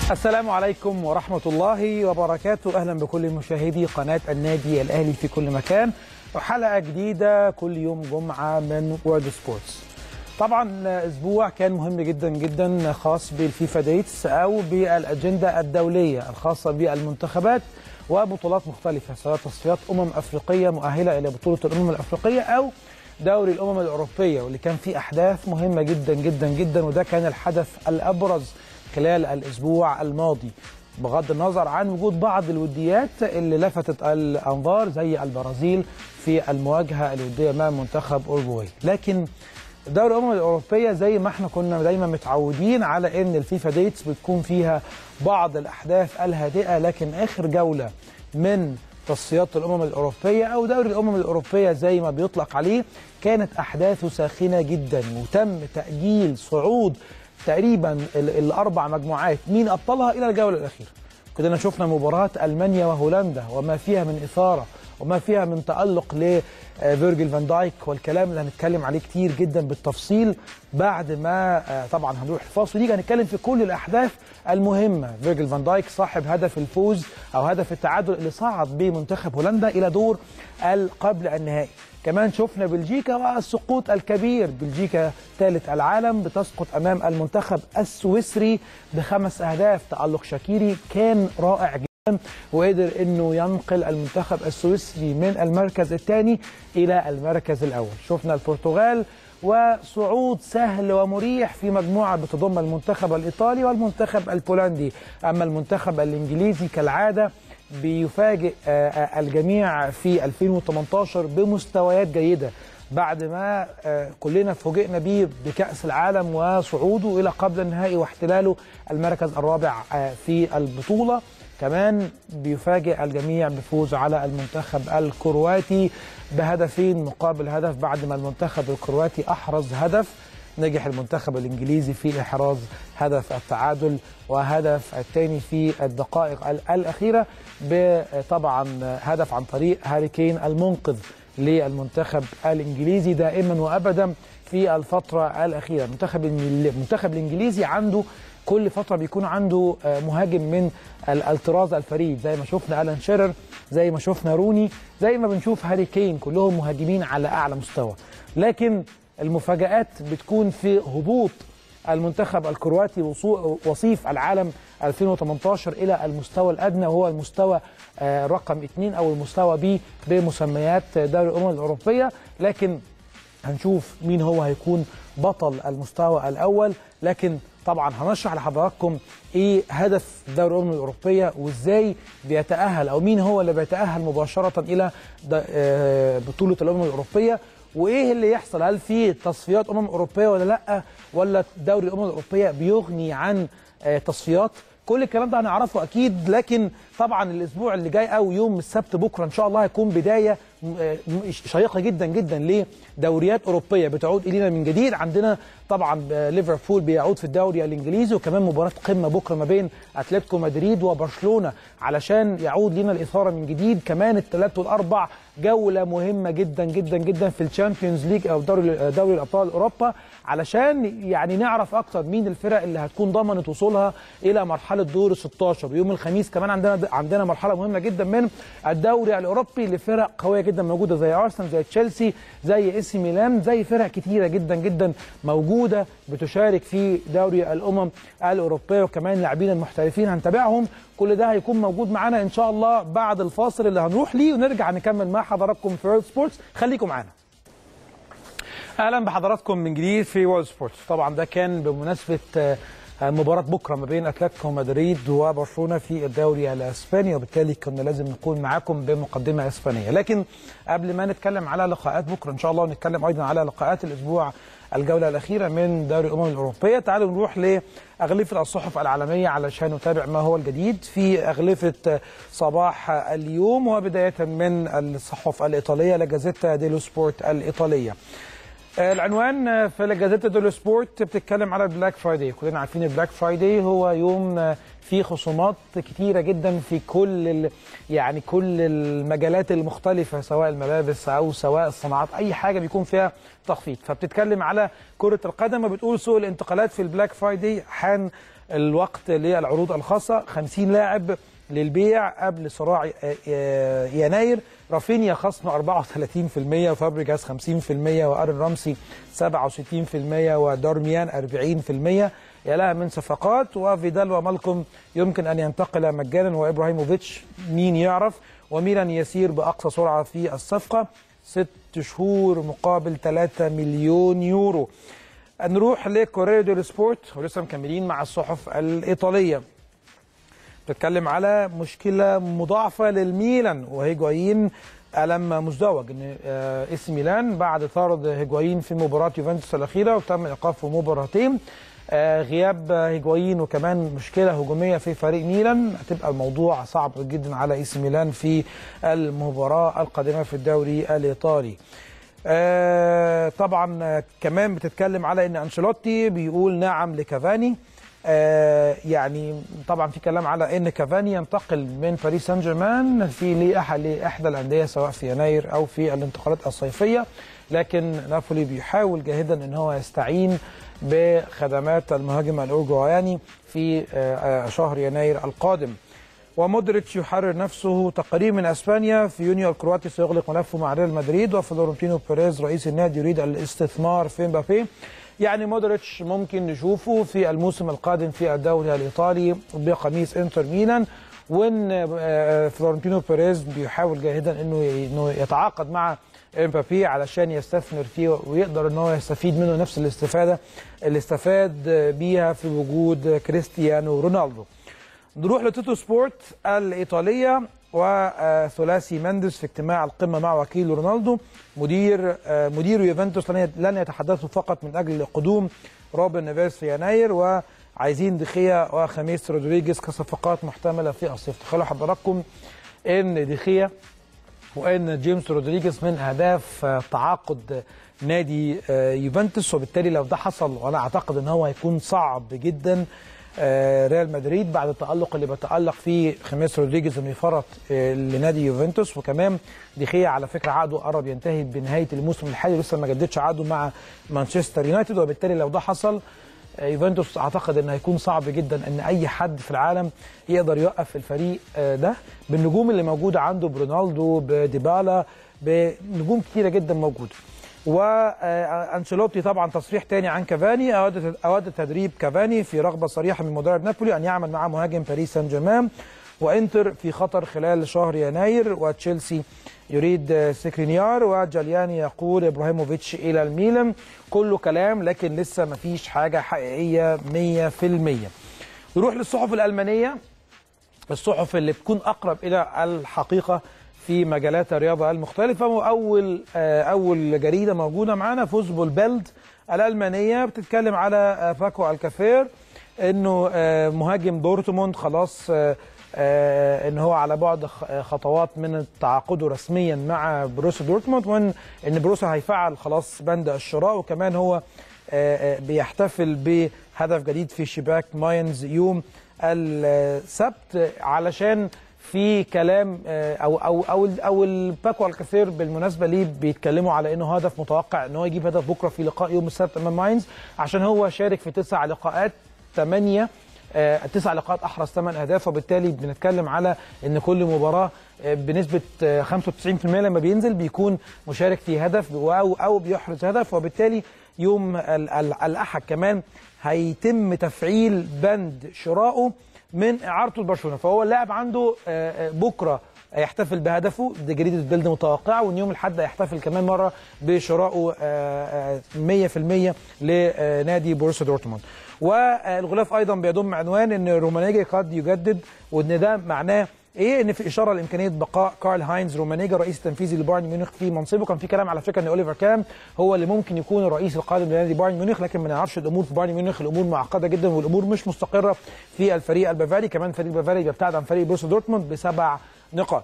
السلام عليكم ورحمة الله وبركاته أهلا بكل مشاهدي قناة النادي الأهلي في كل مكان وحلقة جديدة كل يوم جمعة من وورد سبورتس طبعا أسبوع كان مهم جدا جدا خاص بالفيفا ديتس أو بالأجندة الدولية الخاصة بالمنتخبات وبطولات مختلفة سواء تصفيات أمم أفريقية مؤهلة إلى بطولة الأمم الأفريقية أو دوري الأمم الأوروبية واللي كان فيه أحداث مهمة جدا جدا جدا وده كان الحدث الأبرز خلال الأسبوع الماضي بغض النظر عن وجود بعض الوديات اللي لفتت الأنظار زي البرازيل في المواجهة الودية مع منتخب أورجواي لكن دوري الأمم الأوروبية زي ما احنا كنا دايما متعودين على أن الفيفا ديتس بتكون فيها بعض الأحداث الهادئة لكن آخر جولة من تصفيات الامم الاوروبيه او دوري الامم الاوروبيه زي ما بيطلق عليه كانت احداثه ساخنه جدا وتم تاجيل صعود تقريبا الاربع مجموعات مين ابطلها الى الجوله الاخيره كلنا شفنا مباراه المانيا وهولندا وما فيها من اثاره وما فيها من تالق لفيرجيل فان دايك والكلام اللي هنتكلم عليه كتير جدا بالتفصيل بعد ما طبعا هنروح الفاصل دي هنتكلم في كل الاحداث المهمه فيرجيل فان دايك صاحب هدف الفوز او هدف التعادل اللي صعد بمنتخب هولندا الى دور قبل النهائي كمان شفنا بلجيكا والسقوط الكبير بلجيكا ثالث العالم بتسقط امام المنتخب السويسري بخمس اهداف تالق شاكيري كان رائع جدا وقدر انه ينقل المنتخب السويسري من المركز الثاني الى المركز الاول شفنا البرتغال وصعود سهل ومريح في مجموعه بتضم المنتخب الايطالي والمنتخب البولندي اما المنتخب الانجليزي كالعاده بيفاجئ الجميع في 2018 بمستويات جيده بعد ما كلنا فوجئنا بيه بكأس العالم وصعوده إلى قبل النهائي واحتلاله المركز الرابع في البطولة كمان بيفاجئ الجميع بفوز على المنتخب الكرواتي بهدفين مقابل هدف بعد ما المنتخب الكرواتي أحرز هدف نجح المنتخب الانجليزي في احراز هدف التعادل وهدف الثاني في الدقائق الاخيره طبعا هدف عن طريق هاري كين المنقذ للمنتخب الانجليزي دائما وابدا في الفتره الاخيره المنتخب المنتخب الانجليزي عنده كل فتره بيكون عنده مهاجم من الطراز الفريد زي ما شفنا الان شيرر زي ما شفنا روني زي ما بنشوف هاري كين كلهم مهاجمين على اعلى مستوى لكن المفاجآت بتكون في هبوط المنتخب الكرواتي وصيف العالم 2018 إلى المستوى الأدنى وهو المستوى رقم اثنين أو المستوى بي بمسميات دوري الأمم الأوروبية لكن هنشوف مين هو هيكون بطل المستوى الأول لكن طبعا هنشرح لحضراتكم ايه هدف دوري الامم الاوروبيه وازاي بيتاهل او مين هو اللي بيتاهل مباشره الى بطوله الامم الاوروبيه وايه اللي يحصل هل في تصفيات امم اوروبيه ولا لا ولا دوري الامم الاوروبيه بيغني عن تصفيات كل الكلام ده هنعرفه اكيد لكن طبعا الاسبوع اللي جاي او يوم السبت بكره ان شاء الله هيكون بدايه شيقه جدا جدا لدوريات اوروبيه بتعود الينا من جديد عندنا طبعا ليفربول بيعود في الدوري الانجليزي وكمان مباراه قمه بكره ما بين اتلتيكو مدريد وبرشلونه علشان يعود لنا الاثاره من جديد كمان الثلاث والاربع جوله مهمه جدا جدا جدا في الشامبيونز ليج او دوري دوري الابطال اوروبا علشان يعني نعرف اكتر مين الفرق اللي هتكون ضمنت وصولها الى مرحله دور 16 ويوم الخميس كمان عندنا عندنا مرحله مهمه جدا من الدوري الاوروبي لفرق قويه جدا موجوده زي ارسنال زي تشيلسي زي اي سي ميلان زي فرق كتيره جدا جدا موجوده بتشارك في دوري الامم الاوروبيه وكمان لاعبين المحترفين هنتابعهم كل ده هيكون موجود معانا ان شاء الله بعد الفاصل اللي هنروح ليه ونرجع نكمل مع حضراتكم في وورلد سبورتس خليكم معانا اهلا بحضراتكم من جديد في وورلد سبورتس طبعا ده كان بمناسبه مباراة بكرة ما بين أتلتيكو مدريد وبرشلونة في الدوري الأسباني وبالتالي كنا لازم نكون معاكم بمقدمة إسبانية لكن قبل ما نتكلم على لقاءات بكرة إن شاء الله ونتكلم أيضا على لقاءات الأسبوع الجولة الأخيرة من دوري الأمم الأوروبية تعالوا نروح لأغلفة الصحف العالمية علشان نتابع ما هو الجديد في أغلفة صباح اليوم وبداية من الصحف الإيطالية لجازيتا ديلو سبورت الإيطالية العنوان في الجازيتا دولو سبورت بتتكلم على البلاك فرايداي كلنا عارفين البلاك فرايداي هو يوم فيه خصومات كتيرة جدا في كل ال... يعني كل المجالات المختلفة سواء الملابس أو سواء الصناعات أي حاجة بيكون فيها تخفيض فبتتكلم على كرة القدم وبتقول سوق الانتقالات في البلاك فرايداي حان الوقت للعروض الخاصة 50 لاعب للبيع قبل صراع يناير رافينيا خصم 34% وفابريجاس 50% وارن رامسي 67% ودارميان 40% يا لها من صفقات وفيدال ومالكم يمكن ان ينتقل مجانا وابراهيموفيتش مين يعرف وميلان يسير باقصى سرعه في الصفقه ست شهور مقابل 3 مليون يورو نروح لكوريا ديل سبورت ولسه مكملين مع الصحف الايطاليه بتتكلم على مشكله مضاعفه للميلان وهيجوايين ألم مزدوج ان اس ميلان بعد طرد هيجوايين في مباراه يوفنتوس الاخيره وتم ايقافه مباراتين غياب هيجوايين وكمان مشكله هجوميه في فريق ميلان هتبقى الموضوع صعب جدا على اس ميلان في المباراه القادمه في الدوري الايطالي آه طبعا كمان بتتكلم على ان انشيلوتي بيقول نعم لكافاني آه يعني طبعا في كلام على ان كافاني ينتقل من باريس سان جيرمان في لاحدى الانديه سواء في يناير او في الانتقالات الصيفيه لكن نابولي بيحاول جاهدا ان هو يستعين بخدمات المهاجم الاورجواياني في آه شهر يناير القادم ومودريتش يحرر نفسه تقرير من اسبانيا في يونيو الكرواتي سيغلق ملفه مع ريال مدريد وفلورنتينو بيريز رئيس النادي يريد الاستثمار في مبابي يعني مودريتش ممكن نشوفه في الموسم القادم في الدوري الايطالي بقميص انتر ميلان وان فلورنتينو بيريز بيحاول جاهدا انه يتعاقد مع امبابي علشان يستثمر فيه ويقدر ان هو يستفيد منه نفس الاستفاده اللي استفاد بيها في وجود كريستيانو رونالدو. نروح لتوتو سبورت الايطاليه وثلاثي مندس في اجتماع القمه مع وكيل رونالدو مدير مدير يوفنتوس لن يتحدثوا فقط من اجل قدوم روبن نيفيز في يناير وعايزين دخيا وخميس رودريجيز كصفقات محتمله في الصيف تخيلوا حضراتكم ان دخيا وان جيمس رودريجيز من اهداف تعاقد نادي يوفنتوس وبالتالي لو ده حصل وانا اعتقد ان هو هيكون صعب جدا ريال مدريد بعد التألق اللي بتألق فيه خميس رودريجيز انه يفرط لنادي يوفنتوس وكمان ديخيا على فكره عقده قرب ينتهي بنهايه الموسم الحالي لسه ما جددش عقده مع مانشستر يونايتد وبالتالي لو ده حصل يوفنتوس اعتقد ان هيكون صعب جدا ان اي حد في العالم يقدر يوقف الفريق ده بالنجوم اللي موجوده عنده برونالدو بديبالا بنجوم كتيره جدا موجوده وانشيلوتي طبعا تصريح تاني عن كافاني اود اود تدريب كافاني في رغبه صريحه من مدرب نابولي ان يعمل مع مهاجم باريس سان جيرمان وانتر في خطر خلال شهر يناير وتشيلسي يريد سكرينيار وجالياني يقول ابراهيموفيتش الى الميلان كله كلام لكن لسه ما فيش حاجه حقيقيه 100% نروح للصحف الالمانيه الصحف اللي بتكون اقرب الى الحقيقه في مجالات الرياضه المختلفه واول اول جريده موجوده معانا فوزبول بيلد الالمانيه بتتكلم على باكو الكافير انه مهاجم دورتموند خلاص ان هو على بعد خطوات من تعاقده رسميا مع بروسيا دورتموند وان ان بروسيا هيفعل خلاص بند الشراء وكمان هو بيحتفل بهدف جديد في شباك ماينز يوم السبت علشان في كلام او او او او الباكو الكثير بالمناسبه ليه بيتكلموا على انه هدف متوقع ان هو يجيب هدف بكره في لقاء يوم السبت امام ماينز عشان هو شارك في تسع لقاءات ثمانيه تسع لقاءات احرز ثمان اهداف وبالتالي بنتكلم على ان كل مباراه بنسبه 95% لما بينزل بيكون مشارك في هدف او او بيحرز هدف وبالتالي يوم الاحد كمان هيتم تفعيل بند شرائه من اعارته لبرشلونه فهو اللاعب عنده بكره هيحتفل بهدفه دي جريده بيلد متوقعه وان يوم الاحد هيحتفل كمان مره بشرائه 100% لنادي بورussia دورتموند والغلاف ايضا بيضم عنوان ان رومانيجي قد يجدد وان ده معناه ايه ان في اشاره لامكانيه بقاء كارل هاينز رومانيجا رئيس التنفيذي لبايرن ميونخ في منصبه كان في كلام على فكره ان اوليفر كام هو اللي ممكن يكون الرئيس القادم لنادي بايرن ميونخ لكن ما نعرفش الامور في بايرن ميونخ الامور معقده جدا والامور مش مستقره في الفريق البافاري كمان فريق البافاري بيبتعد عن فريق بروسيا دورتموند بسبع نقاط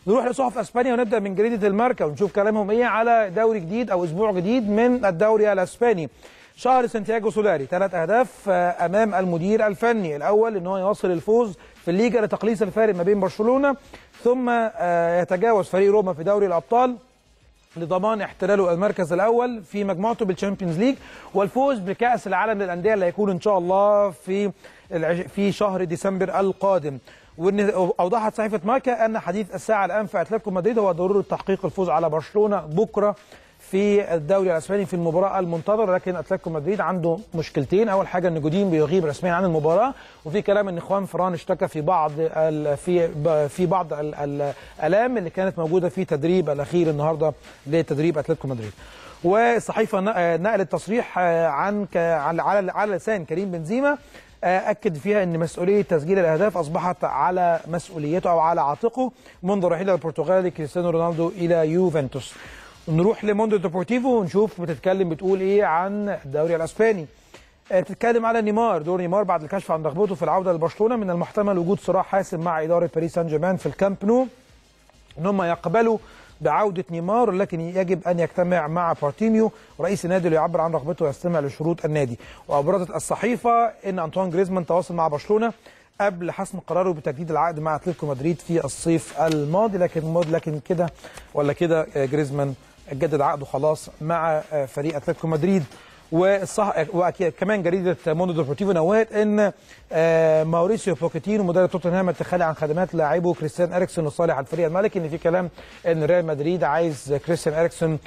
نروح لصحف اسبانيا ونبدا من جريده الماركا ونشوف كلامهم ايه على دوري جديد او اسبوع جديد من الدوري الاسباني شهر سانتياغو سولاري ثلاث اهداف امام المدير الفني الاول ان هو يواصل الفوز في الليجا لتقليص الفارق ما بين برشلونه ثم يتجاوز فريق روما في دوري الابطال لضمان احتلاله المركز الاول في مجموعته بالتشامبيونز ليج والفوز بكاس العالم للانديه اللي هيكون ان شاء الله في في شهر ديسمبر القادم واوضحت صحيفه ماركا ان حديث الساعه الان في اتلتيكو مدريد هو ضروره تحقيق الفوز على برشلونه بكره في الدوري الاسباني في المباراه المنتظره لكن اتلتيكو مدريد عنده مشكلتين اول حاجه ان جودين بيغيب رسميا عن المباراه وفي كلام ان خوان فران اشتكى في بعض في في بعض الالام اللي كانت موجوده في تدريب الاخير النهارده لتدريب اتلتيكو مدريد والصحيفه نقلت تصريح عن على على لسان كريم بنزيما اكد فيها ان مسؤوليه تسجيل الاهداف اصبحت على مسؤوليته او على عاتقه منذ رحيل البرتغالي كريستيانو رونالدو الى يوفنتوس نروح لموندو ديبورتيفو ونشوف بتتكلم بتقول ايه عن الدوري الاسباني بتتكلم على نيمار دور نيمار بعد الكشف عن رغبته في العوده لبرشلونه من المحتمل وجود صراع حاسم مع اداره باريس سان جيرمان في الكامب نو ان هم يقبلوا بعودة نيمار لكن يجب أن يجتمع مع بارتيميو رئيس النادي ليعبر عن رغبته ويستمع لشروط النادي وأبرزت الصحيفة أن أنطوان جريزمان تواصل مع برشلونة قبل حسم قراره بتجديد العقد مع اتلتيكو مدريد في الصيف الماضي لكن لكن كده ولا كده جريزمان جدد عقده خلاص مع فريق اتلتيكو مدريد والصح وكمان جريده موندو ديبورتيفو نوهت ان ماوريسيو بوكيتينو مدرب توتنهام التخلي عن خدمات لاعبه كريستيان اريكسون لصالح الفريق الملكي ان في كلام ان ريال مدريد عايز كريستيان اريكسون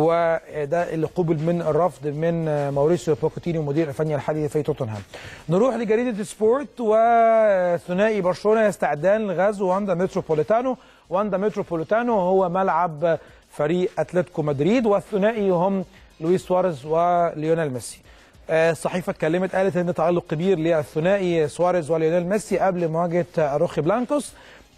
وده اللي قبل من الرفض من ماوريسيو بوكيتينو المدير الفني الحالي لفريق توتنهام. نروح لجريده سبورت وثنائي برشلونه يستعدان لغزو واندا متروبوليتانو واندا متروبوليتانو هو ملعب فريق اتلتيكو مدريد والثنائي هم لويس سواريز وليونيل ميسي الصحيفه اتكلمت قالت ان تالق كبير للثنائي سواريز وليونيل ميسي قبل مواجهه روخي بلانكوس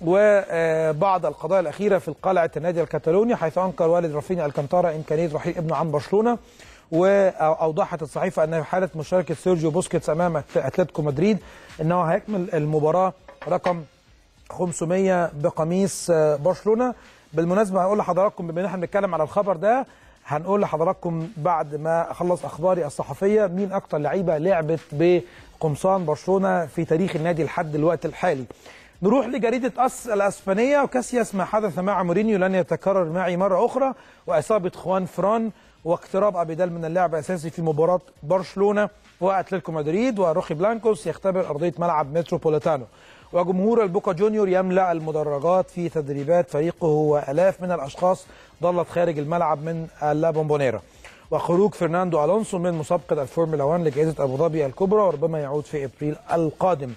وبعض القضايا الاخيره في قلعه النادي الكتالوني حيث انكر والد رافينيا الكانتارا امكانيه رحيل ابنه عن برشلونه واوضحت الصحيفه ان حاله مشاركه سيرجيو بوسكيتس امام اتلتيكو مدريد انه هيكمل المباراه رقم 500 بقميص برشلونه بالمناسبه هقول لحضراتكم بما ان احنا بنتكلم على الخبر ده هنقول لحضراتكم بعد ما اخلص اخباري الصحفيه مين اكتر لعيبه لعبت بقمصان برشلونه في تاريخ النادي لحد الوقت الحالي. نروح لجريده اس الاسبانيه وكاسياس ما حدث مع مورينيو لن يتكرر معي مره اخرى واصابه خوان فران واقتراب ابيدال من اللعب اساسي في مباراه برشلونه واتلتيكو مدريد وروخي بلانكوس يختبر ارضيه ملعب متروبوليتانو. وجمهور البوكا جونيور يملا المدرجات في تدريبات فريقه والاف من الاشخاص ضلت خارج الملعب من لا بومبونيرا وخروج فرناندو الونسو من مسابقه الفورمولا 1 لجائزه ابو ظبي الكبرى وربما يعود في ابريل القادم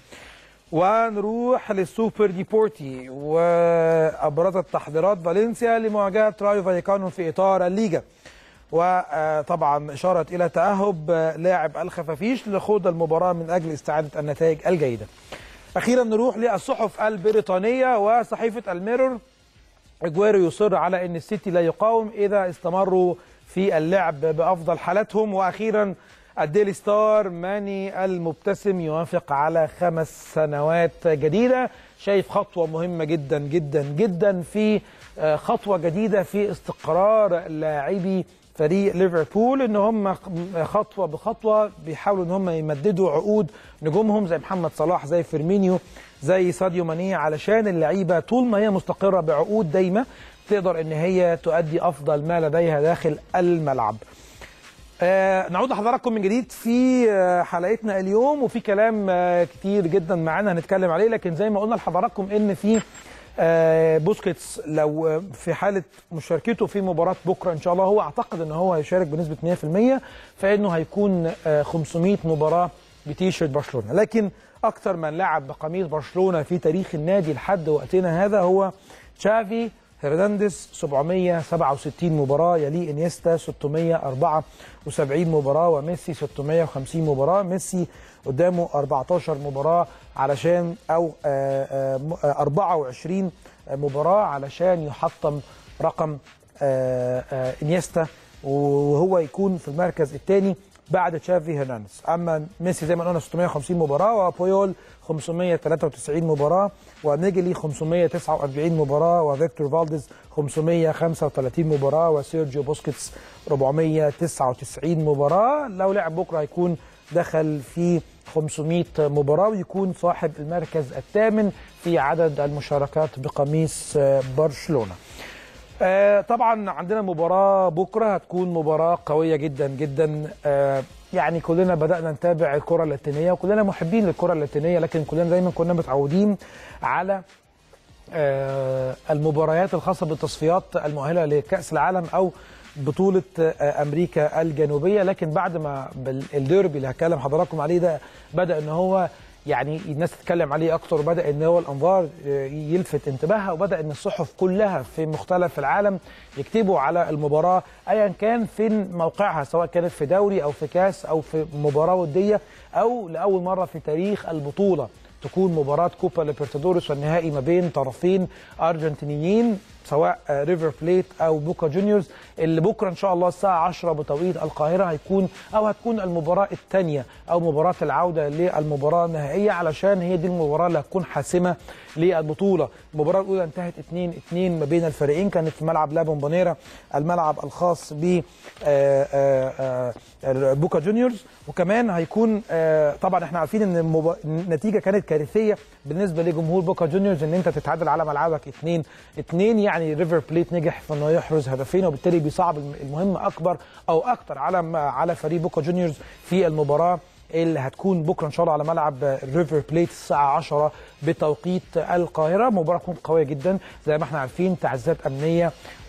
ونروح للسوبر ديبورتي وابرزت تحضيرات فالنسيا لمواجهه رايو فايكانو في اطار الليجا وطبعا اشارت الى تاهب لاعب الخفافيش لخوض المباراه من اجل استعاده النتائج الجيده اخيرا نروح للصحف البريطانيه وصحيفه الميرور اجويرو يصر على ان السيتي لا يقاوم اذا استمروا في اللعب بافضل حالاتهم واخيرا الديلي ستار ماني المبتسم يوافق على خمس سنوات جديده شايف خطوه مهمه جدا جدا جدا في خطوه جديده في استقرار لاعبي فريق ليفربول ان هم خطوه بخطوه بيحاولوا ان هم يمددوا عقود نجومهم زي محمد صلاح زي فيرمينيو زي ساديو ماني علشان اللعيبه طول ما هي مستقره بعقود دايمه تقدر ان هي تؤدي افضل ما لديها داخل الملعب. آه نعود لحضراتكم من جديد في آه حلقتنا اليوم وفي كلام آه كتير جدا معانا هنتكلم عليه لكن زي ما قلنا لحضراتكم ان في آه بوسكيتس لو في حاله مشاركته في مباراه بكره ان شاء الله هو اعتقد ان هو هيشارك بنسبه 100% فانه هيكون آه 500 مباراه بتيشيرت برشلونه لكن اكثر من لعب بقميص برشلونه في تاريخ النادي لحد وقتنا هذا هو تشافي هرنانديز 767 مباراه يليه انيستا 674 مباراه وميسي 650 مباراه ميسي قدامه 14 مباراه علشان او 24 مباراه علشان يحطم رقم انيستا وهو يكون في المركز الثاني بعد تشافي هرنانديز اما ميسي زي ما قلنا 650 مباراه وبويول 593 مباراه ونيجلي 549 مباراه وفيكتور فالديز 535 مباراه وسيرجيو بوسكيتس 499 مباراه لو لعب بكره هيكون دخل في 500 مباراه ويكون صاحب المركز الثامن في عدد المشاركات بقميص برشلونه. آه طبعا عندنا مباراة بكرة هتكون مباراة قوية جدا جدا آه يعني كلنا بدأنا نتابع الكرة اللاتينية وكلنا محبين للكرة اللاتينية لكن كلنا دايما كنا متعودين على آه المباريات الخاصة بالتصفيات المؤهلة لكأس العالم أو بطولة أمريكا الجنوبية لكن بعد ما الديربي اللي هتكلم حضراتكم عليه ده بدأ إن هو يعني الناس تتكلم عليه اكتر وبدا ان هو الانظار يلفت انتباهها وبدا ان الصحف كلها في مختلف العالم يكتبوا على المباراه ايا كان فين موقعها سواء كانت في دوري او في كاس او في مباراه وديه او لاول مره في تاريخ البطوله تكون مباراه كوبا ليبرتادوريس والنهائي ما بين طرفين ارجنتينيين سواء ريفر بليت او بوكا جونيورز اللي بكره ان شاء الله الساعه 10 بتوقيت القاهره هيكون او هتكون المباراه الثانيه او مباراه العوده للمباراه النهائيه علشان هي دي المباراه اللي هتكون حاسمه للبطوله المباراه الاولى انتهت 2 2 ما بين الفريقين كانت في ملعب لا بومبونيرا الملعب الخاص ب بوكا جونيورز وكمان هيكون طبعا احنا عارفين ان النتيجه كانت كارثيه بالنسبه لجمهور بوكا جونيورز ان انت تتعادل على ملعبك 2 2 يعني ريفر بليت نجح في انه يحرز هدفين وبالتالي بيصعب المهم اكبر او اكتر على على فريق بوكا جونيورز في المباراه اللي هتكون بكره ان شاء الله على ملعب ريفر بليت الساعه 10 بتوقيت القاهره مباراه تكون قويه جدا زي ما احنا عارفين تعزيزات امنيه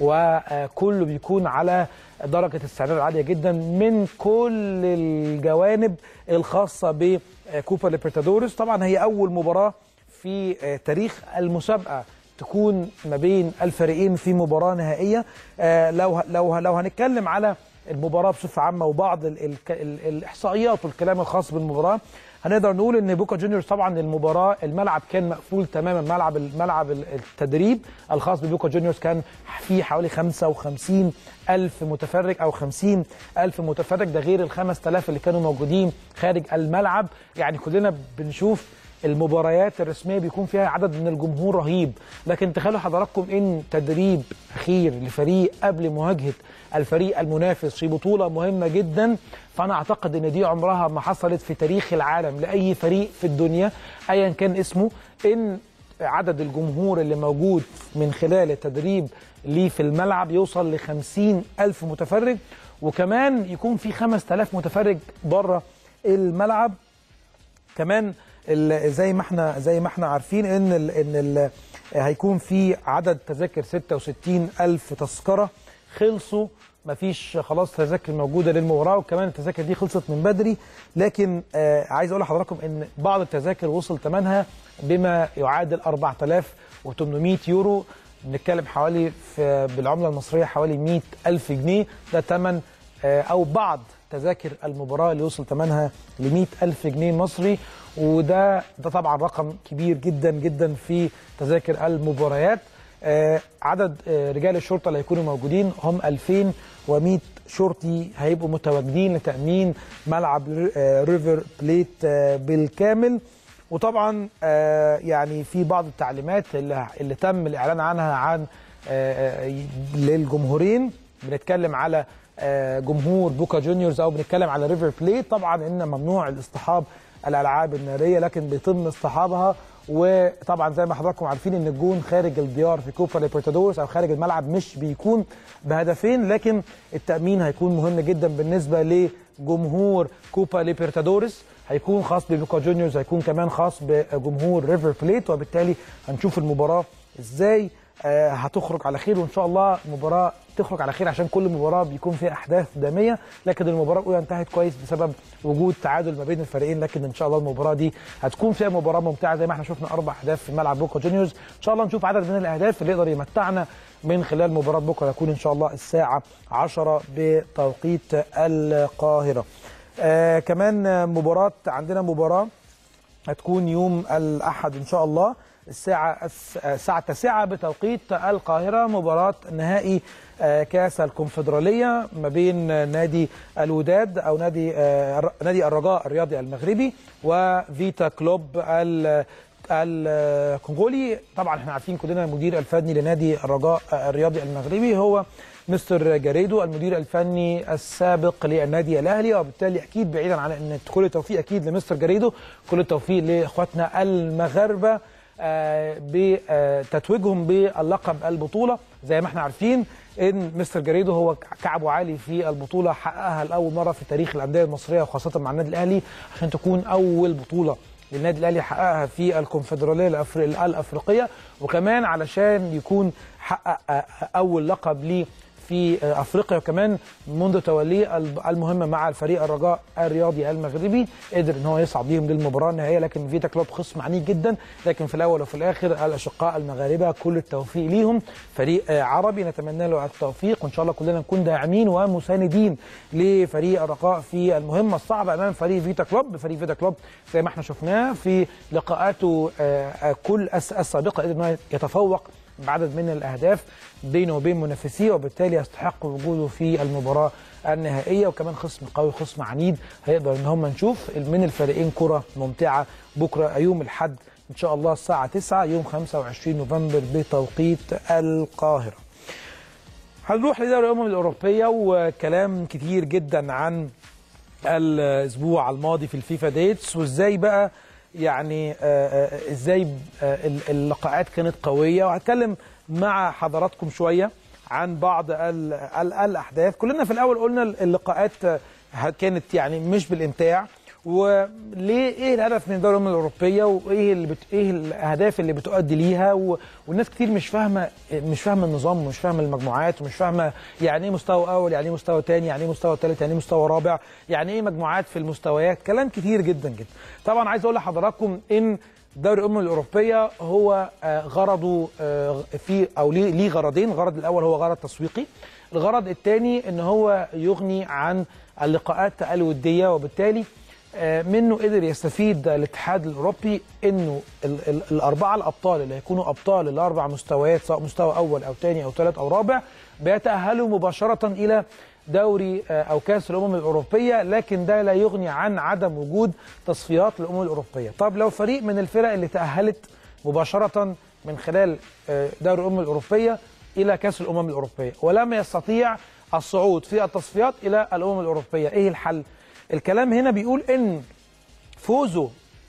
وكله بيكون على درجه استعداد عاليه جدا من كل الجوانب الخاصه بكوبا ليبرتادوريس طبعا هي اول مباراه في تاريخ المسابقه تكون ما بين الفريقين في مباراه نهائيه آه لو لو لو هنتكلم على المباراه بصفه عامه وبعض ال ال ال الاحصائيات والكلام الخاص بالمباراه هنقدر نقول ان بوكا جونيورز طبعا المباراه الملعب كان مقفول تماما ملعب الملعب التدريب الخاص ببوكا جونيورز كان فيه حوالي 55 ألف متفرج أو 50 ألف متفرج ده غير ال 5000 اللي كانوا موجودين خارج الملعب يعني كلنا بنشوف المباريات الرسميه بيكون فيها عدد من الجمهور رهيب لكن تخيلوا حضراتكم ان تدريب اخير لفريق قبل مواجهه الفريق المنافس في بطوله مهمه جدا فانا اعتقد ان دي عمرها ما حصلت في تاريخ العالم لاي فريق في الدنيا ايا كان اسمه ان عدد الجمهور اللي موجود من خلال التدريب ليه في الملعب يوصل ل 50 ألف متفرج وكمان يكون في 5000 متفرج بره الملعب كمان زي ما احنا زي ما احنا عارفين ان ال ان ال هيكون في عدد تذاكر 66 ألف تذكرة خلصوا مفيش خلاص تذاكر موجوده للمباراه وكمان التذاكر دي خلصت من بدري لكن آه عايز اقول لحضراتكم ان بعض التذاكر وصل ثمنها بما يعادل 4800 يورو بنتكلم حوالي في بالعمله المصريه حوالي 100 ألف جنيه ده ثمن آه او بعض تذاكر المباراه اللي وصل ثمنها ل 100 ألف جنيه مصري وده ده طبعا رقم كبير جدا جدا في تذاكر المباريات آه عدد آه رجال الشرطه اللي هيكونوا موجودين هم 2100 شرطي هيبقوا متواجدين لتامين ملعب آه ريفر بليت بالكامل وطبعا يعني في بعض التعليمات اللي, اللي تم الاعلان عنها عن للجمهورين بنتكلم على جمهور بوكا جونيورز او بنتكلم على ريفر بليت طبعا ان ممنوع الاصطحاب الالعاب الناريه لكن بيتم اصطحابها وطبعا زي ما حضراتكم عارفين ان الجون خارج الديار في كوبا ليبرتادورس او خارج الملعب مش بيكون بهدفين لكن التامين هيكون مهم جدا بالنسبه لجمهور كوبا ليبرتادورس هيكون خاص ببوكا جونيورز هيكون كمان خاص بجمهور ريفر بليت وبالتالي هنشوف المباراه ازاي آه هتخرج على خير وان شاء الله مباراه تخرج على خير عشان كل مباراه بيكون فيها احداث داميه لكن المباراه الاولى انتهت كويس بسبب وجود تعادل ما بين الفريقين لكن ان شاء الله المباراه دي هتكون فيها مباراه ممتعه زي ما احنا شفنا اربع اهداف في ملعب بوكا جونيورز ان شاء الله نشوف عدد من الاهداف اللي يقدر يمتعنا من خلال مباراه بكره يكون ان شاء الله الساعه 10 بتوقيت القاهره آه كمان مباراه عندنا مباراه هتكون يوم الاحد ان شاء الله الساعه الساعه التاسعه بتوقيت القاهره مباراه نهائي كاس الكونفدراليه ما بين نادي الوداد او نادي نادي الرجاء الرياضي المغربي وفيتا كلوب الكونغولي طبعا احنا عارفين كلنا المدير الفني لنادي الرجاء الرياضي المغربي هو مستر جاريدو المدير الفني السابق للنادي الاهلي وبالتالي اكيد بعيدا عن ان كل التوفيق اكيد لمستر جاريدو كل التوفيق لاخواتنا المغاربه بتتويجهم باللقب البطوله زي ما احنا عارفين ان مستر جاريدو هو كعبه عالي في البطوله حققها لاول مره في تاريخ الانديه المصريه وخاصه مع النادي الاهلي عشان تكون اول بطوله للنادي الاهلي حققها في الكونفدراليه الافريقيه وكمان علشان يكون حقق اول لقب ليه في افريقيا وكمان منذ توليه المهمه مع الفريق الرجاء الرياضي المغربي قدر ان هو يصعد بيهم للمباراه النهائيه لكن فيتا كلوب خصم عنيف جدا لكن في الاول وفي الاخر الاشقاء المغاربه كل التوفيق ليهم فريق عربي نتمنى له التوفيق وان شاء الله كلنا نكون داعمين ومساندين لفريق الرجاء في المهمه الصعبه امام فريق فيتا كلوب فريق فيتا كلوب زي ما احنا شفناه في لقاءاته كل السابقه قدر انه يتفوق بعدد من الاهداف بينه وبين منافسيه وبالتالي يستحق وجوده في المباراه النهائيه وكمان خصم قوي خصم عنيد هيقدر ان هم نشوف من الفريقين كره ممتعه بكره يوم الاحد ان شاء الله الساعه 9 يوم 25 نوفمبر بتوقيت القاهره. هنروح لدوري الامم الاوروبيه وكلام كتير جدا عن الاسبوع الماضي في الفيفا ديتس وازاي بقى يعني ازاي اللقاءات كانت قويه وهتكلم مع حضراتكم شويه عن بعض ال ال الاحداث كلنا في الاول قلنا اللقاءات كانت يعني مش بالامتاع وليه ايه الهدف من الدوري الامم الاوروبيه وايه اللي بت... ايه الاهداف اللي بتؤدي ليها و... والناس كتير مش فاهمه مش فاهمه النظام ومش فاهمه المجموعات ومش فاهمه يعني ايه مستوى اول يعني ايه مستوى ثاني يعني ايه مستوى ثالث يعني ايه مستوى رابع يعني ايه مجموعات في المستويات كلام كتير جدا جدا طبعا عايز اقول لحضراتكم ان دوري الامم الاوروبيه هو غرضه في او ليه غرضين الغرض الاول هو غرض تسويقي الغرض الثاني ان هو يغني عن اللقاءات الوديه وبالتالي منه قدر يستفيد الاتحاد الاوروبي انه ال ال الاربعه الابطال اللي هيكونوا ابطال الاربع مستويات سواء مستوى اول او ثاني او ثالث او رابع بيتاهلوا مباشره الى دوري او كاس الامم الاوروبيه لكن ده لا يغني عن عدم وجود تصفيات للامم الاوروبيه طب لو فريق من الفرق اللي تاهلت مباشره من خلال دوري الامم الاوروبيه الى كاس الامم الاوروبيه ولم يستطيع الصعود في التصفيات الى الامم الاوروبيه ايه الحل الكلام هنا بيقول ان فوزه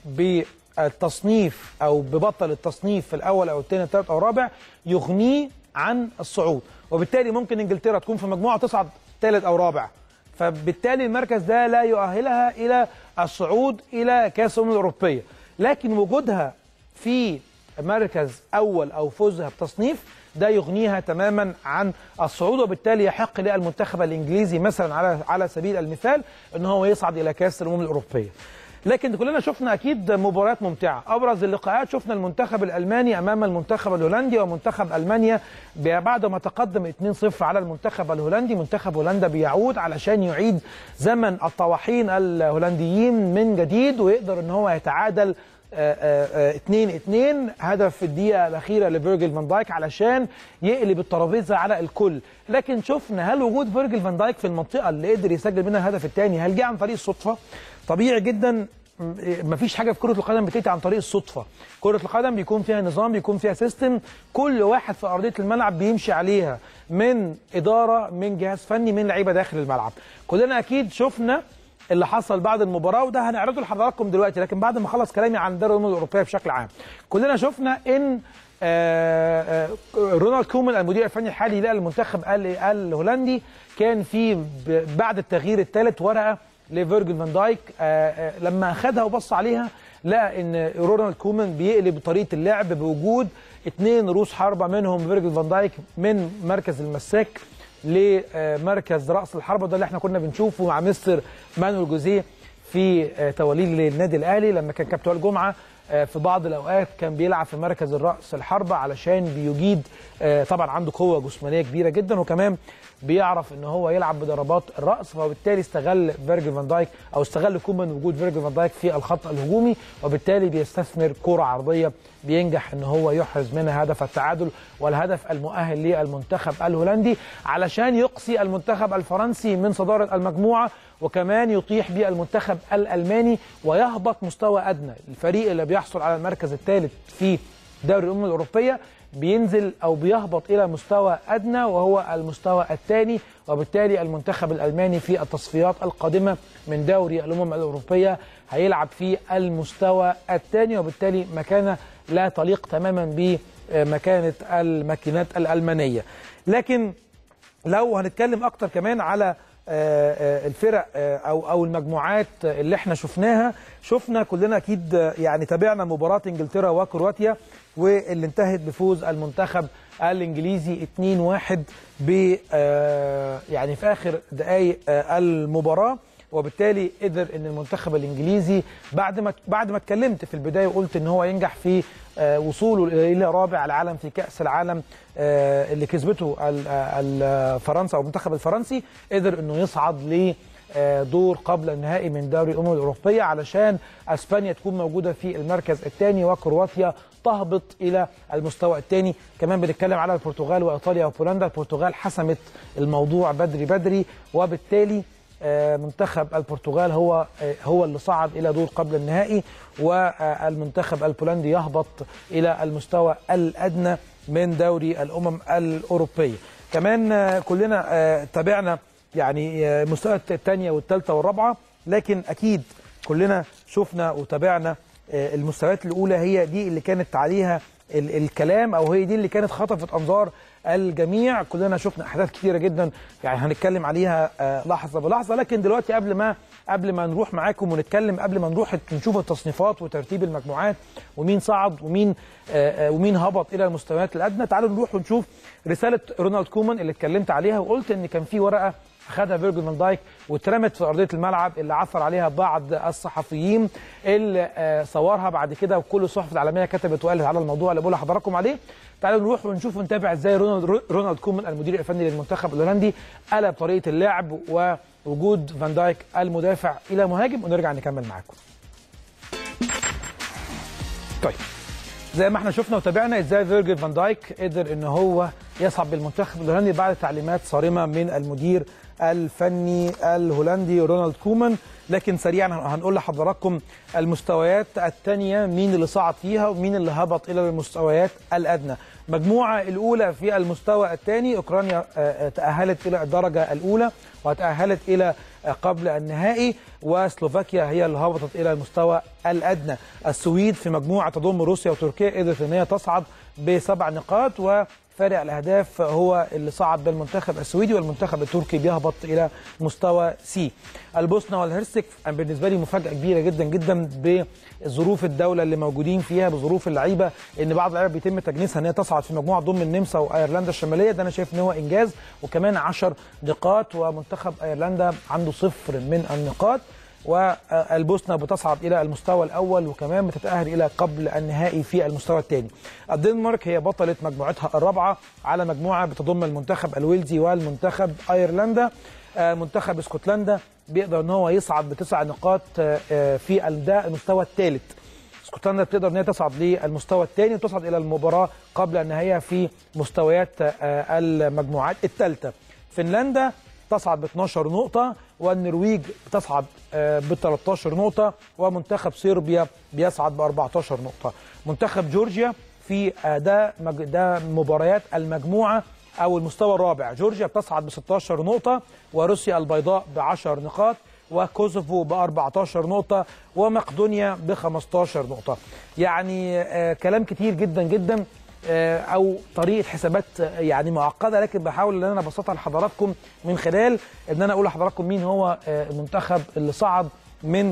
بالتصنيف او ببطل التصنيف في الاول او الثاني الثالث او الرابع يغنيه عن الصعود وبالتالي ممكن انجلترا تكون في مجموعه تصعد ثالث او رابع فبالتالي المركز ده لا يؤهلها الى الصعود الى كاس الامم الاوروبيه لكن وجودها في مركز اول او فوزها بتصنيف ده يغنيها تماما عن الصعود وبالتالي يحق للمنتخب الانجليزي مثلا على على سبيل المثال ان هو يصعد الى كاس الامم الاوروبيه. لكن كلنا شفنا اكيد مباريات ممتعه، ابرز اللقاءات شفنا المنتخب الالماني امام المنتخب الهولندي ومنتخب المانيا بعد ما تقدم 2-0 على المنتخب الهولندي، منتخب هولندا بيعود علشان يعيد زمن الطواحين الهولنديين من جديد ويقدر ان هو يتعادل 2 2 هدف في الدقيقه الاخيره لفيرجيل فان دايك علشان يقلب الترابيزه على الكل لكن شفنا هل وجود فيرجيل فان دايك في المنطقه اللي قدر يسجل منها الهدف الثاني هل جه عن طريق الصدفه طبيعي جدا مفيش حاجه في كره القدم بتاتي عن طريق الصدفه كره القدم بيكون فيها نظام بيكون فيها سيستم كل واحد في ارضيه الملعب بيمشي عليها من اداره من جهاز فني من لعيبه داخل الملعب كلنا اكيد شفنا اللي حصل بعد المباراه وده هنعرضه لحضراتكم دلوقتي لكن بعد ما اخلص كلامي عن دوري الامم الاوروبيه بشكل عام كلنا شفنا ان آآ آآ رونالد كومان المدير الفني الحالي للمنتخب الهولندي كان في بعد التغيير الثالث ورقه لفيرجل فان دايك لما اخذها وبص عليها لقى ان رونالد كومان بيقلب طريقه اللعب بوجود اثنين رؤوس حربه منهم فيرجل فان دايك من مركز المساك لمركز راس الحربه ده اللي احنا كنا بنشوفه مع مستر مانويل جوزيه في توليه للنادي الاهلي لما كان كابتن وائل جمعه في بعض الاوقات كان بيلعب في مركز الراس الحربه علشان بيجيد طبعا عنده قوه جسمانيه كبيره جدا وكمان بيعرف ان هو يلعب بضربات الراس فبالتالي استغل فيرجل فان دايك او استغل كومان وجود فيرجل فان دايك في الخط الهجومي وبالتالي بيستثمر كره عرضيه بينجح ان هو يحرز منها هدف التعادل والهدف المؤهل للمنتخب الهولندي علشان يقصي المنتخب الفرنسي من صداره المجموعه وكمان يطيح بالمنتخب الالماني ويهبط مستوى ادنى الفريق اللي بيحصل على المركز الثالث في دوري الامم الاوروبيه بينزل او بيهبط الى مستوى ادنى وهو المستوى الثاني وبالتالي المنتخب الالماني في التصفيات القادمه من دوري الامم الاوروبيه هيلعب في المستوى الثاني وبالتالي مكانه لا تليق تماما بمكانه الماكينات الالمانيه لكن لو هنتكلم اكتر كمان على الفرق او او المجموعات اللي احنا شفناها شفنا كلنا اكيد يعني تابعنا مباراه انجلترا وكرواتيا واللي انتهت بفوز المنتخب الانجليزي 2-1 ب يعني في اخر دقائق المباراه وبالتالي قدر ان المنتخب الانجليزي بعد ما بعد ما اتكلمت في البدايه وقلت ان هو ينجح في وصوله الى رابع العالم في كاس العالم اللي كسبته فرنسا او المنتخب الفرنسي قدر انه يصعد ل دور قبل النهائي من دوري الامم الاوروبيه علشان اسبانيا تكون موجوده في المركز الثاني وكرواتيا تهبط الى المستوى الثاني كمان بنتكلم على البرتغال وايطاليا وبولندا البرتغال حسمت الموضوع بدري بدري وبالتالي منتخب البرتغال هو هو اللي صعد الى دور قبل النهائي والمنتخب البولندي يهبط الى المستوى الادنى من دوري الامم الاوروبيه كمان كلنا تابعنا يعني المستوى الثانيه والثالثه والرابعه لكن اكيد كلنا شفنا وتابعنا المستويات الاولى هي دي اللي كانت عليها الكلام او هي دي اللي كانت خطفت انظار الجميع كلنا شفنا احداث كتيره جدا يعني هنتكلم عليها لحظه بلحظه لكن دلوقتي قبل ما قبل ما نروح معاكم ونتكلم قبل ما نروح نشوف التصنيفات وترتيب المجموعات ومين صعد ومين ومين هبط الى المستويات الادنى تعالوا نروح ونشوف رساله رونالد كومان اللي اتكلمت عليها وقلت ان كان في ورقه خدها فيرجل فان دايك واترمت في ارضيه الملعب اللي عثر عليها بعض الصحفيين اللي صورها بعد كده وكل الصحف العالميه كتبت وقالت على الموضوع اللي بقول لحضراتكم عليه تعالوا نروح ونشوف ونتابع ازاي رونالد رونالد كومان المدير الفني للمنتخب الهولندي قلب طريقه اللعب ووجود فان دايك المدافع الى مهاجم ونرجع نكمل معاكم. طيب زي ما احنا شفنا وتابعنا ازاي فيرجل فان دايك قدر ان هو يصعد بالمنتخب الهولندي بعد تعليمات صارمه من المدير الفني الهولندي رونالد كومان لكن سريعا هنقول لحضراتكم المستويات الثانيه مين اللي صعد فيها ومين اللي هبط الى المستويات الادنى المجموعه الاولى في المستوى الثاني اوكرانيا تاهلت الى الدرجه الاولى وتاهلت الى قبل النهائي وسلوفاكيا هي اللي هبطت الى المستوى الادنى السويد في مجموعه تضم روسيا وتركيا قدرت ان هي تصعد بسبع نقاط وفارق الاهداف هو اللي صعد بالمنتخب السويدي والمنتخب التركي بيهبط الى مستوى سي البوسنه والهرسك بالنسبه لي مفاجاه كبيره جدا جدا بظروف الدوله اللي موجودين فيها بظروف اللعيبه ان بعض اللعيبه بيتم تجنيسها ان هي تصعد في مجموعه ضم النمسا وايرلندا الشماليه ده انا شايف ان هو انجاز وكمان 10 نقاط ومنتخب ايرلندا عنده صفر من النقاط والبوسنه بتصعد الى المستوى الاول وكمان بتتاهل الى قبل النهائي في المستوى الثاني. الدنمارك هي بطله مجموعتها الرابعه على مجموعه بتضم المنتخب الويلزي والمنتخب ايرلندا. منتخب اسكتلندا بيقدر ان هو يصعد بتسع نقاط في ده المستوى الثالث. اسكتلندا بتقدر ان هي تصعد للمستوى الثاني وتصعد الى المباراه قبل النهايه في مستويات المجموعات الثالثه. فنلندا تصعد ب 12 نقطة والنرويج تصعد ب 13 نقطة ومنتخب صربيا بيصعد ب 14 نقطة. منتخب جورجيا في ده ده مباريات المجموعة أو المستوى الرابع، جورجيا بتصعد ب 16 نقطة وروسيا البيضاء ب 10 نقاط وكوسوفو ب 14 نقطة ومقدونيا ب 15 نقطة. يعني كلام كتير جدا جدا او طريقه حسابات يعني معقده لكن بحاول ان انا ابسطها لحضراتكم من خلال ان انا اقول لحضراتكم مين هو المنتخب اللي صعد من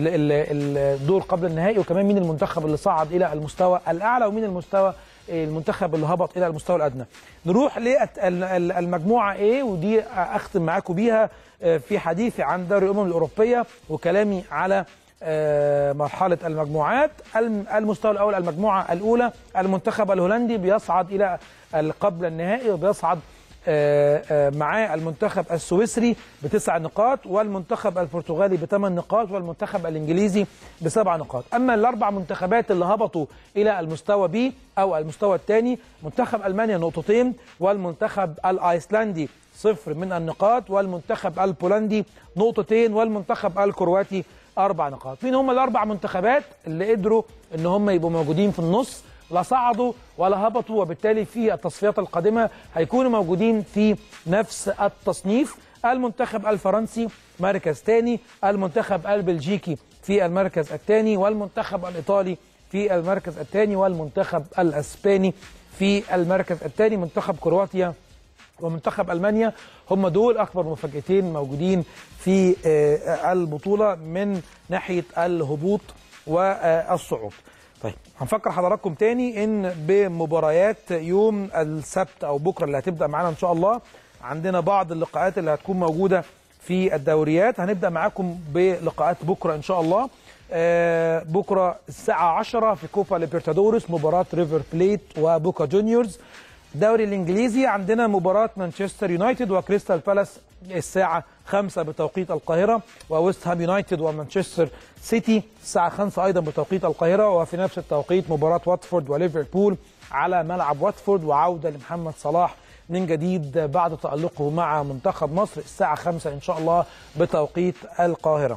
الدور قبل النهائي وكمان مين المنتخب اللي صعد الى المستوى الاعلى ومين المستوى المنتخب اللي هبط الى المستوى الادنى. نروح للمجموعه A ودي اختم معاكم بيها في حديثي عن دوري الامم الاوروبيه وكلامي على آه، مرحله المجموعات الم- المستوى الاول المجموعه الاولى المنتخب الهولندي بيصعد الى ال- قبل النهائي وبيصعد آه، آه، معاه المنتخب السويسري بتسع نقاط والمنتخب البرتغالي بثمان نقاط والمنتخب الانجليزي بسبع نقاط اما الاربع منتخبات اللي هبطوا الى المستوى بي او المستوى الثاني منتخب المانيا نقطتين والمنتخب الايسلندي صفر من النقاط والمنتخب البولندي نقطتين والمنتخب الكرواتي اربع نقاط مين هم الاربع منتخبات اللي قدروا ان هم يبقوا موجودين في النص لا صعدوا ولا هبطوا وبالتالي في التصفيات القادمه هيكونوا موجودين في نفس التصنيف المنتخب الفرنسي مركز ثاني المنتخب البلجيكي في المركز الثاني والمنتخب الايطالي في المركز الثاني والمنتخب الاسباني في المركز الثاني منتخب كرواتيا ومنتخب المانيا هم دول اكبر مفاجاتين موجودين في آه، البطوله من ناحيه الهبوط والصعود. طيب هنفكر حضراتكم تاني ان بمباريات يوم السبت او بكره اللي هتبدا معانا ان شاء الله عندنا بعض اللقاءات اللي هتكون موجوده في الدوريات هنبدا معاكم بلقاءات بكره ان شاء الله آه، بكره الساعه 10 في كوبا ليبرتادوريس مباراه ريفر بليت وبوكا جونيورز الدوري الانجليزي عندنا مباراه مانشستر يونايتد وكريستال بالاس الساعه 5 بتوقيت القاهره وويست هام يونايتد ومانشستر سيتي الساعه 5 ايضا بتوقيت القاهره وفي نفس التوقيت مباراه واتفورد وليفربول على ملعب واتفورد وعوده لمحمد صلاح من جديد بعد تألقه مع منتخب مصر الساعة 5 إن شاء الله بتوقيت القاهرة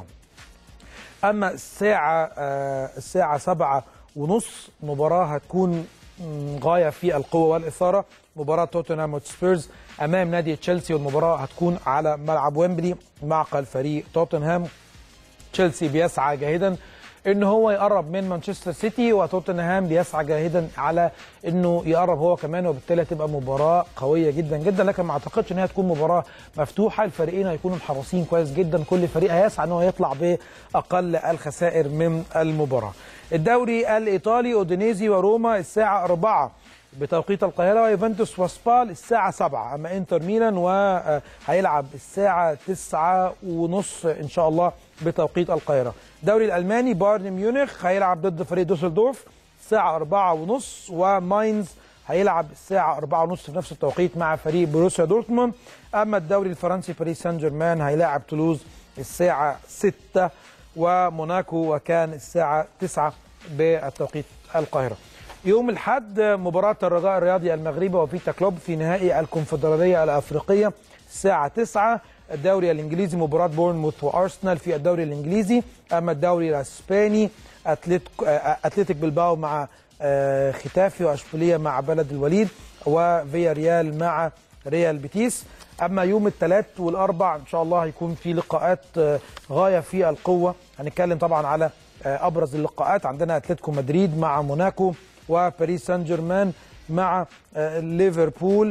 اما الساعه آه، الساعه سبعة ونص مباراه هتكون مم، غايه في القوه والاثاره مباراه توتنهام وسبيرز امام نادي تشيلسي والمباراه هتكون على ملعب ويمبلي معقل فريق توتنهام تشيلسي بيسعى جاهدا ان هو يقرب من مانشستر سيتي وتوتنهام بيسعى جاهدا على انه يقرب هو كمان وبالتالي هتبقى مباراه قويه جدا جدا لكن ما اعتقدش ان هي تكون مباراه مفتوحه الفريقين هيكونوا محرصين كويس جدا كل فريق هيسعى ان هو يطلع باقل الخسائر من المباراه الدوري الايطالي اودينيزي وروما الساعه 4 بتوقيت القاهره ويوفنتوس وسبال الساعه 7 اما انتر ميلان وهيلعب الساعه 9 ونص ان شاء الله بتوقيت القاهره الدوري الالماني بايرن ميونخ هيلعب ضد فريق دوسلدورف الساعه 4 ونص وماينز هيلعب الساعة 4 ونص في نفس التوقيت مع فريق بروسيا دورتموند أما الدوري الفرنسي باريس سان جيرمان هيلاعب تولوز الساعة 6 وموناكو وكان الساعة 9 بالتوقيت القاهرة يوم الحد مباراة الرجاء الرياضي المغربي وفيتا كلوب في نهائي الكونفدرالية الأفريقية الساعة 9 الدوري الإنجليزي مباراة بورنموث وأرسنال في الدوري الإنجليزي أما الدوري الأسباني أتلتيك أتلتيك بلباو مع آه، ختافي واشبيليه مع بلد الوليد وفيا ريال مع ريال بيتيس اما يوم الثلاث والاربع ان شاء الله هيكون في لقاءات آه، غايه في القوه هنتكلم طبعا على آه، ابرز اللقاءات عندنا اتلتيكو مدريد مع موناكو وباريس سان جيرمان مع آه، ليفربول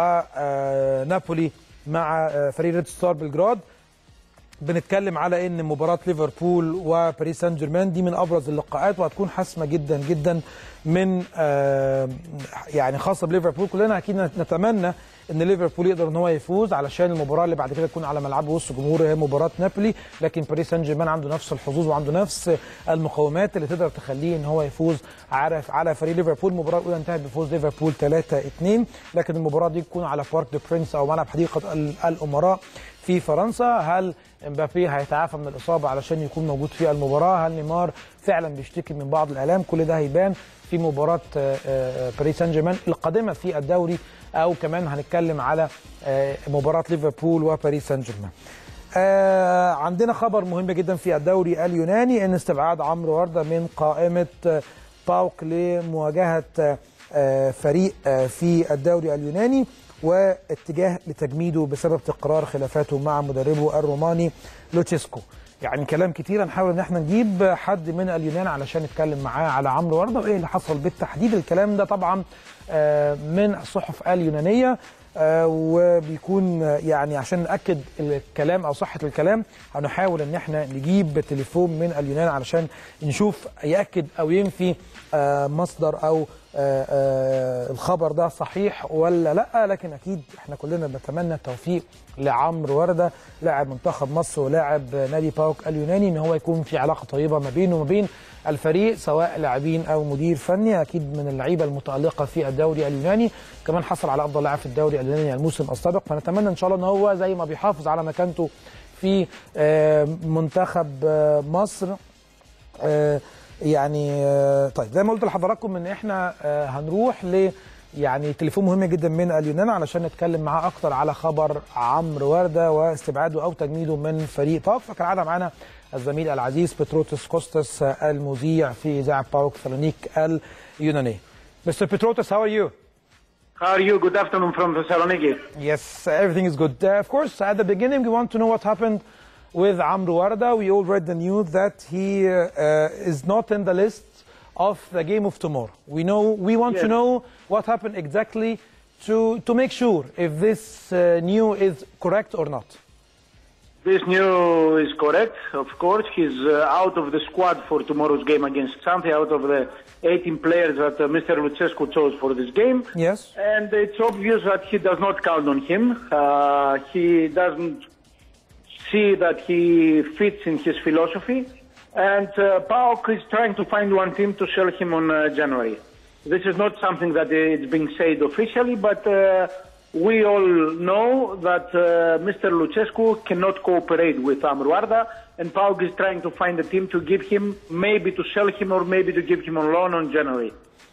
ونابولي مع آه، فريق ريد ستار بلجراد بنتكلم على ان مباراه ليفربول وباريس سان جيرمان دي من ابرز اللقاءات وهتكون حاسمه جدا جدا من آه، يعني خاصه بليفربول كلنا اكيد نتمنى ان ليفربول يقدر ان هو يفوز علشان المباراه اللي بعد كده تكون على ملعبه وسط جمهوره هي مباراه نابولي لكن باريس سان جيرمان عنده نفس الحظوظ وعنده نفس المقومات اللي تقدر تخليه ان هو يفوز على على فريق ليفربول المباراه الاولى انتهت بفوز ليفربول 3 2 لكن المباراه دي تكون على بارك دو برنس او ملعب حديقه ال- الامراء في فرنسا هل امبابي هيتعافى من الاصابه علشان يكون موجود في المباراه هل نيمار فعلا بيشتكي من بعض الالام كل ده هيبان في مباراه آه، آه، باريس سان جيرمان القادمه في الدوري او كمان هنتكلم على آه، مباراه ليفربول وباريس سان جيرمان آه عندنا خبر مهم جدا في الدوري اليوناني ان استبعاد عمرو ورده من قائمه آه، باوك لمواجهه آه، آه، فريق آه، في الدوري اليوناني واتجاه لتجميده بسبب تكرار خلافاته مع مدربه الروماني لوتشيسكو يعني كلام كتير هنحاول ان احنا نجيب حد من اليونان علشان نتكلم معاه على عمرو ورده وايه اللي حصل بالتحديد الكلام ده طبعا آه، من الصحف اليونانيه آه، وبيكون آه، يعني عشان ناكد الكلام او صحه الكلام هنحاول ان احنا نجيب تليفون من اليونان علشان نشوف ياكد او ينفي آه، مصدر او آه، آه، الخبر ده صحيح ولا لا لكن اكيد احنا كلنا بنتمنى التوفيق لعمرو ورده لاعب منتخب مصر ولاعب نادي باوك اليوناني ان هو يكون في علاقه طيبه ما بينه وما بين الفريق سواء لاعبين او مدير فني اكيد من اللعيبه المتالقه في الدوري اليوناني كمان حصل على افضل لاعب في الدوري اليوناني الموسم السابق فنتمنى ان شاء الله ان هو زي ما بيحافظ على مكانته في آه، منتخب آه، مصر آه، يعني آه، طيب زي ما قلت لحضراتكم ان احنا آه، هنروح ل يعني تليفون مهم جدا من اليونان علشان نتكلم معاه اكتر على خبر عمرو ورده واستبعاده او تجميده من فريق باوك فكالعاده معانا الزميل العزيز بتروتس كوستس آه، المذيع في اذاعه باوك ثلونيك اليوناني. Mr. Petrotis, how are you? How are you? Good afternoon from Thessaloniki. Yes, everything is good. Uh, of course, at the beginning, we want to know what happened with Amru Warda. We all read the news that he uh, uh, is not in the list of the game of tomorrow. We know. We want to Yes. know what happened exactly to to make sure if this uh, news is correct or not. This news is correct, of course. He's uh, out of the squad for tomorrow's game against Xanthi, out of the 18 players that uh, Mr. Lucescu chose for this game. Yes. And it's obvious that he does not count on him. Uh, he doesn't see that he fits in his philosophy. And uh, PAOK is trying to find one team to sell him on uh, January. This is not something that is being said officially, but uh, we all know that uh, Mr. Lucescu cannot cooperate with Amruarda, and PAOK is trying to find a team to give him, maybe to sell him or maybe to give him on loan on January.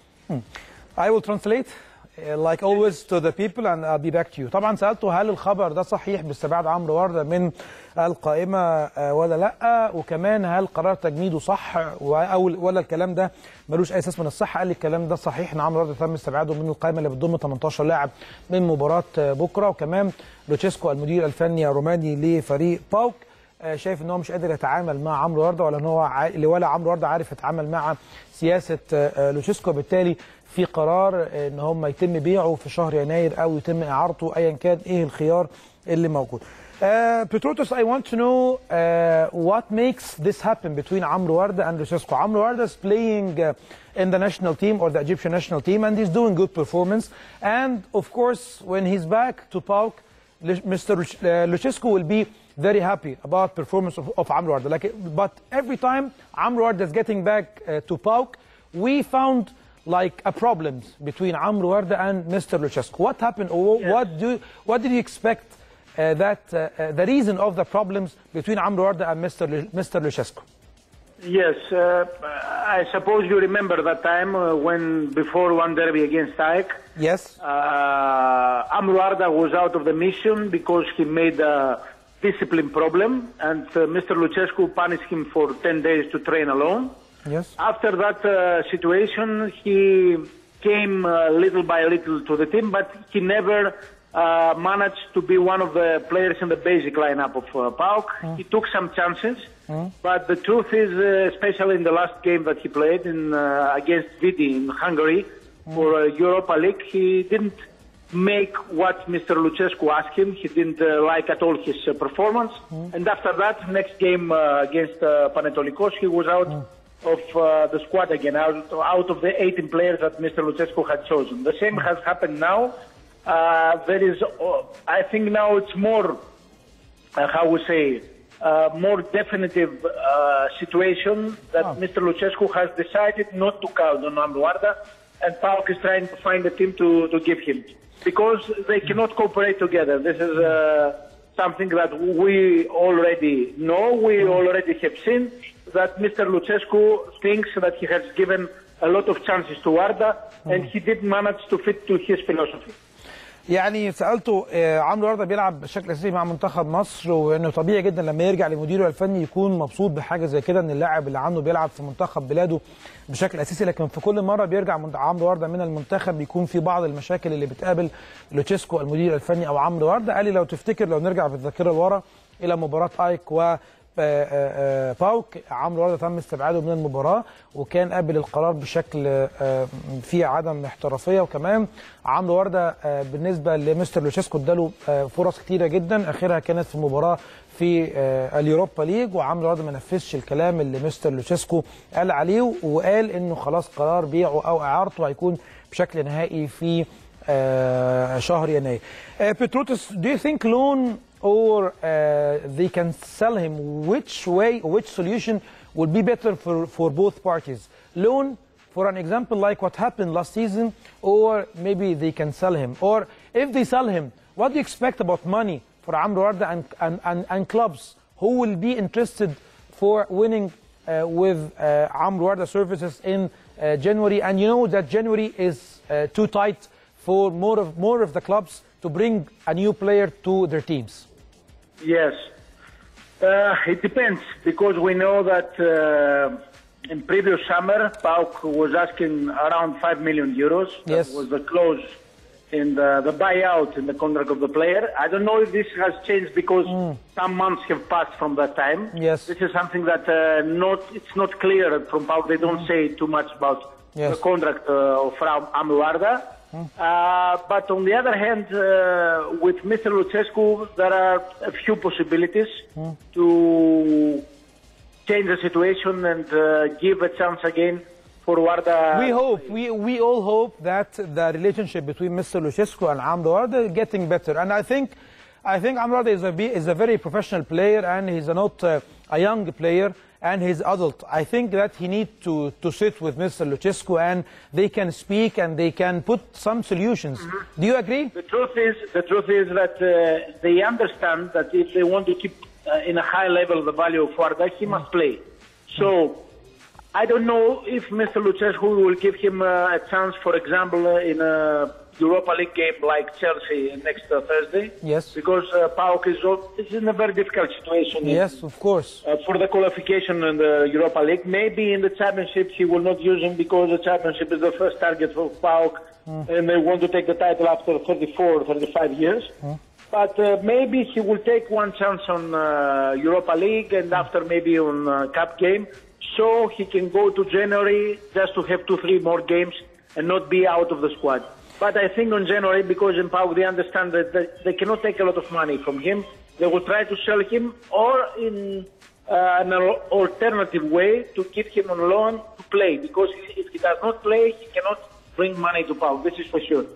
I will translate uh, like always to the people and I'll be back to you. طبعا سألته هل الخبر ده صحيح باستبعاد عمرو وردة من القائمة آه، ولا لا وكمان هل قرار تجميده صح و- أو ولا الكلام ده ملوش أي أساس من الصحة قال لي الكلام ده صحيح إن عمرو وردة تم استبعاده من القائمة اللي بتضم 18 لاعب من مباراة آه، بكرة وكمان لوتشيسكو المدير الفني الروماني لفريق باوك آه، شايف ان هو مش قادر يتعامل مع عمرو ورده ولا ان هو ع... ولا عمرو ورده عارف يتعامل مع سياسه آه، آه، لوتشيسكو بالتالي في قرار آه، ان هم يتم بيعه في شهر يناير او يتم اعارته ايا كان ايه الخيار اللي موجود. Uh, Petrotus, I want to know uh, what makes this happen between Amro Warda and Luchescu. Amro Warda is playing uh, in the national team or the Egyptian national team and he's doing good performance. And of course, when he's back to PAOK, Lu- Mr. Luch- uh, Luchescu will be very happy about performance of, of Amro Warda. Like, but every time Amro Warda is getting back uh, to PAOK, we found like a problems between Amro Warda and Mr. Luchescu. What happened or Yes. what do what did you expect uh, that uh, uh, the reason of the problems between Amro Warda and Mr. Lu- Mr. Luchescu? Yes, uh, I suppose you remember that time uh, when before one derby against AEK, Yes. uh, Amruarda was out of the mission because he made a discipline problem, and uh, Mr. Lucescu punished him for 10 days to train alone. Yes. After that uh, situation, he came uh, little by little to the team, but he never uh, managed to be one of the players in the basic lineup of uh, PAOK. He took some chances, but the truth is, uh, especially in the last game that he played in uh, against Vidi in Hungary for uh, Europa League, he didn't make what Mr. Lucescu asked him. He didn't uh, like at all his uh, performance. And after that, next game uh, against uh, Panetolikos, he was out of uh, the squad again, out, out of the 18 players that Mr. Lucescu had chosen. The same has happened now. Uh, there is, uh, I think now it's more, uh, how we say, uh, more definitive uh, situation that Mr. Lucescu has decided not to count on Amruarda, and PAOK is trying to find a team to, to give him. Because they cannot cooperate together. This is uh, something that we already know, we already have seen, that Mr. Lucescu thinks that he has given a lot of chances to Arda, and he didn't manage to fit to his philosophy. يعني سالته آه، عمرو ورده بيلعب بشكل اساسي مع منتخب مصر وانه طبيعي جدا لما يرجع لمديره الفني يكون مبسوط بحاجه زي كده ان اللاعب اللي عنده بيلعب في منتخب بلاده بشكل اساسي لكن في كل مره بيرجع من- عمرو ورده من المنتخب بيكون في بعض المشاكل اللي بتقابل لوتشيسكو المدير الفني او عمرو ورده قال لي لو تفتكر لو نرجع بالذاكره لورا الى مباراه ايك و آه، آه، آه، باوك عمرو ورده تم استبعاده من المباراه وكان قابل القرار بشكل آه، فيه عدم احترافيه وكمان عمرو ورده آه، بالنسبه لمستر لوشيسكو اداله آه، فرص كتيره جدا اخرها كانت في مباراه في آه، اليوروبا ليج وعمرو ورده ما نفذش الكلام اللي مستر لوشيسكو قال عليه وقال انه خلاص قرار بيعه او اعارته هيكون بشكل نهائي في آه، شهر يناير. Uh, Petrotus, do you think loan or uh, they can sell him? Which way, which solution would be better for, for both parties? Loan, for an example, like what happened last season, or maybe they can sell him. Or if they sell him, what do you expect about money for Amro Warda and, and, and, and clubs who will be interested for winning uh, with uh, Amro Warda services in uh, January? And you know that January is uh, too tight for more of more of the clubs to bring a new player to their teams. Yes. Uh, it depends because we know that uh, in previous summer, PAOK was asking around 5 million euros. Yes. That was the clause in the, the buyout in the contract of the player. I don't know if this has changed because some months have passed from that time. Yes. This is something that uh, not it's not clear from PAOK. They don't say too much about Yes. the contract uh, of Frau Amuarda. Uh, but on the other hand, uh, with Mr. Lucescu, there are a few possibilities to change the situation and uh, give a chance again for Warda. We hope, we, we all hope that the relationship between Mr. Luchescu and Amro Warda is getting better. And I think, I think Amro Warda is a, be- is a very professional player and he's a not uh, a young player and he's adult. I think that he needs to, to sit with Mr. Luchescu and they can speak and they can put some solutions. Do you agree? The truth is, the truth is that uh, they understand that if they want to keep uh, in a high level the value of Warda, he must play. So. I don't know if Mr. Lucescu will give him uh, a chance, for example, uh, in a Europa League game like Chelsea next uh, Thursday. Yes. Because uh, PAOK is, al- is in a very difficult situation. Yes, of course. Uh, for the qualification in the Europa League. Maybe in the championship he will not use him because the championship is the first target for PAOK and they want to take the title after 34, 35 years. But uh, maybe he will take one chance on uh, Europa League and after maybe on uh, Cup game so he can go to January just to have two, three more games and not be out of the squad. But I think on January, because in PAOK they understand that they, they cannot take a lot of money from him, they will try to sell him or in uh, an al- alternative way to keep him on loan to play. Because if he does not play, he cannot bring money to PAOK. This is for sure.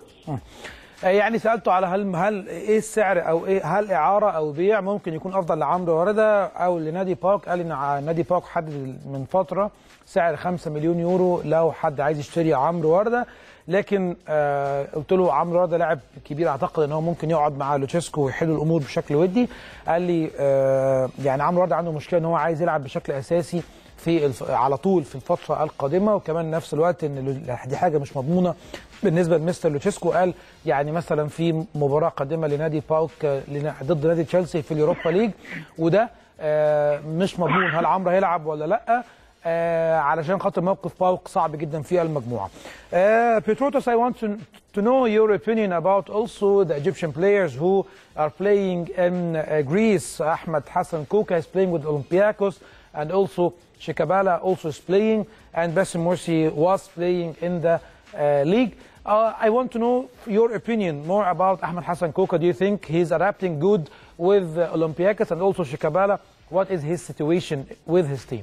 آه، يعني سالته على هل هل ايه السعر او ايه هل اعاره او بيع ممكن يكون افضل لعمرو ورده او لنادي باوك قال ان ع- نادي باوك حدد من فتره سعر 5 مليون يورو لو حد عايز يشتري عمرو ورده لكن آه قلت له عمرو ورده لاعب كبير اعتقد ان هو ممكن يقعد مع لوتشيسكو ويحل الامور بشكل ودي قال لي آه يعني عمرو ورده عنده مشكله ان هو عايز يلعب بشكل اساسي في الف... على طول في الفتره القادمه وكمان نفس الوقت ان ال- دي حاجه مش مضمونه بالنسبه لمستر لوتشيسكو قال يعني مثلا في مباراه قادمه لنادي باوك آه، لنا- ضد نادي تشيلسي في اليوروبا ليج وده آه، مش مضمون هل عمرو هيلعب ولا لا آه، علشان خاطر موقف باوك صعب جدا في المجموعه. Uh, Petrotas, I want to, to know your opinion about also the Egyptian players who are playing in uh, Greece. Ahmed Hassan Kouka is playing with Olympiacos and also Shikabala also is playing and Bassem Morsi was playing in the uh, league. Uh, I want to know your opinion more about Ahmed Hassan Kouka. Do you think he's adapting good with uh, Olympiacos and also Shikabala? What is his situation with his team?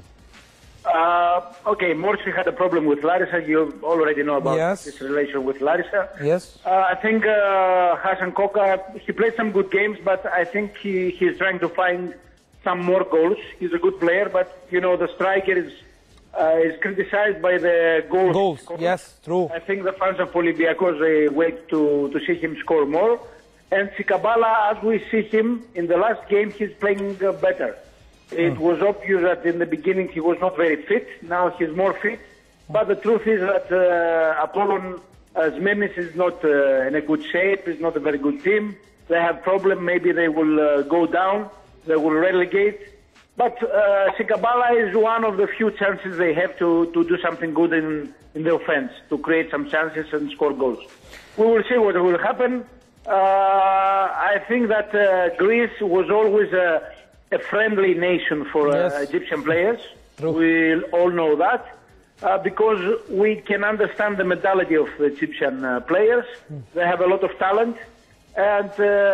Uh, okay, Morsi had a problem with Larissa. You already know about Yes. his relation with Larissa. Yes. Uh, I think uh, Hassan Koka, he played some good games, but I think he, he's trying to find some more goals. He's a good player, but, you know, the striker is, uh, is criticized by the goals. Goals. Yes, true. I think the fans of Olympiacos, they wait to, to see him score more. And Sikabala, as we see him in the last game, he's playing uh, better. It was obvious that in the beginning he was not very fit. Now he's more fit. But the truth is that uh, Apollon uh, Zmenis is not uh, in a good shape. It's not a very good team. They have problem. Maybe they will uh, go down. They will relegate. But uh, Sikabala is one of the few chances they have to, to do something good in, in the offense, to create some chances and score goals. We will see what will happen. Uh, I think that uh, Greece was always a, a friendly nation for uh, Yes. Egyptian players. True. We all know that uh, because we can understand the mentality of the Egyptian uh, players. They have a lot of talent, and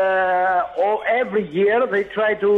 uh, all, every year they try to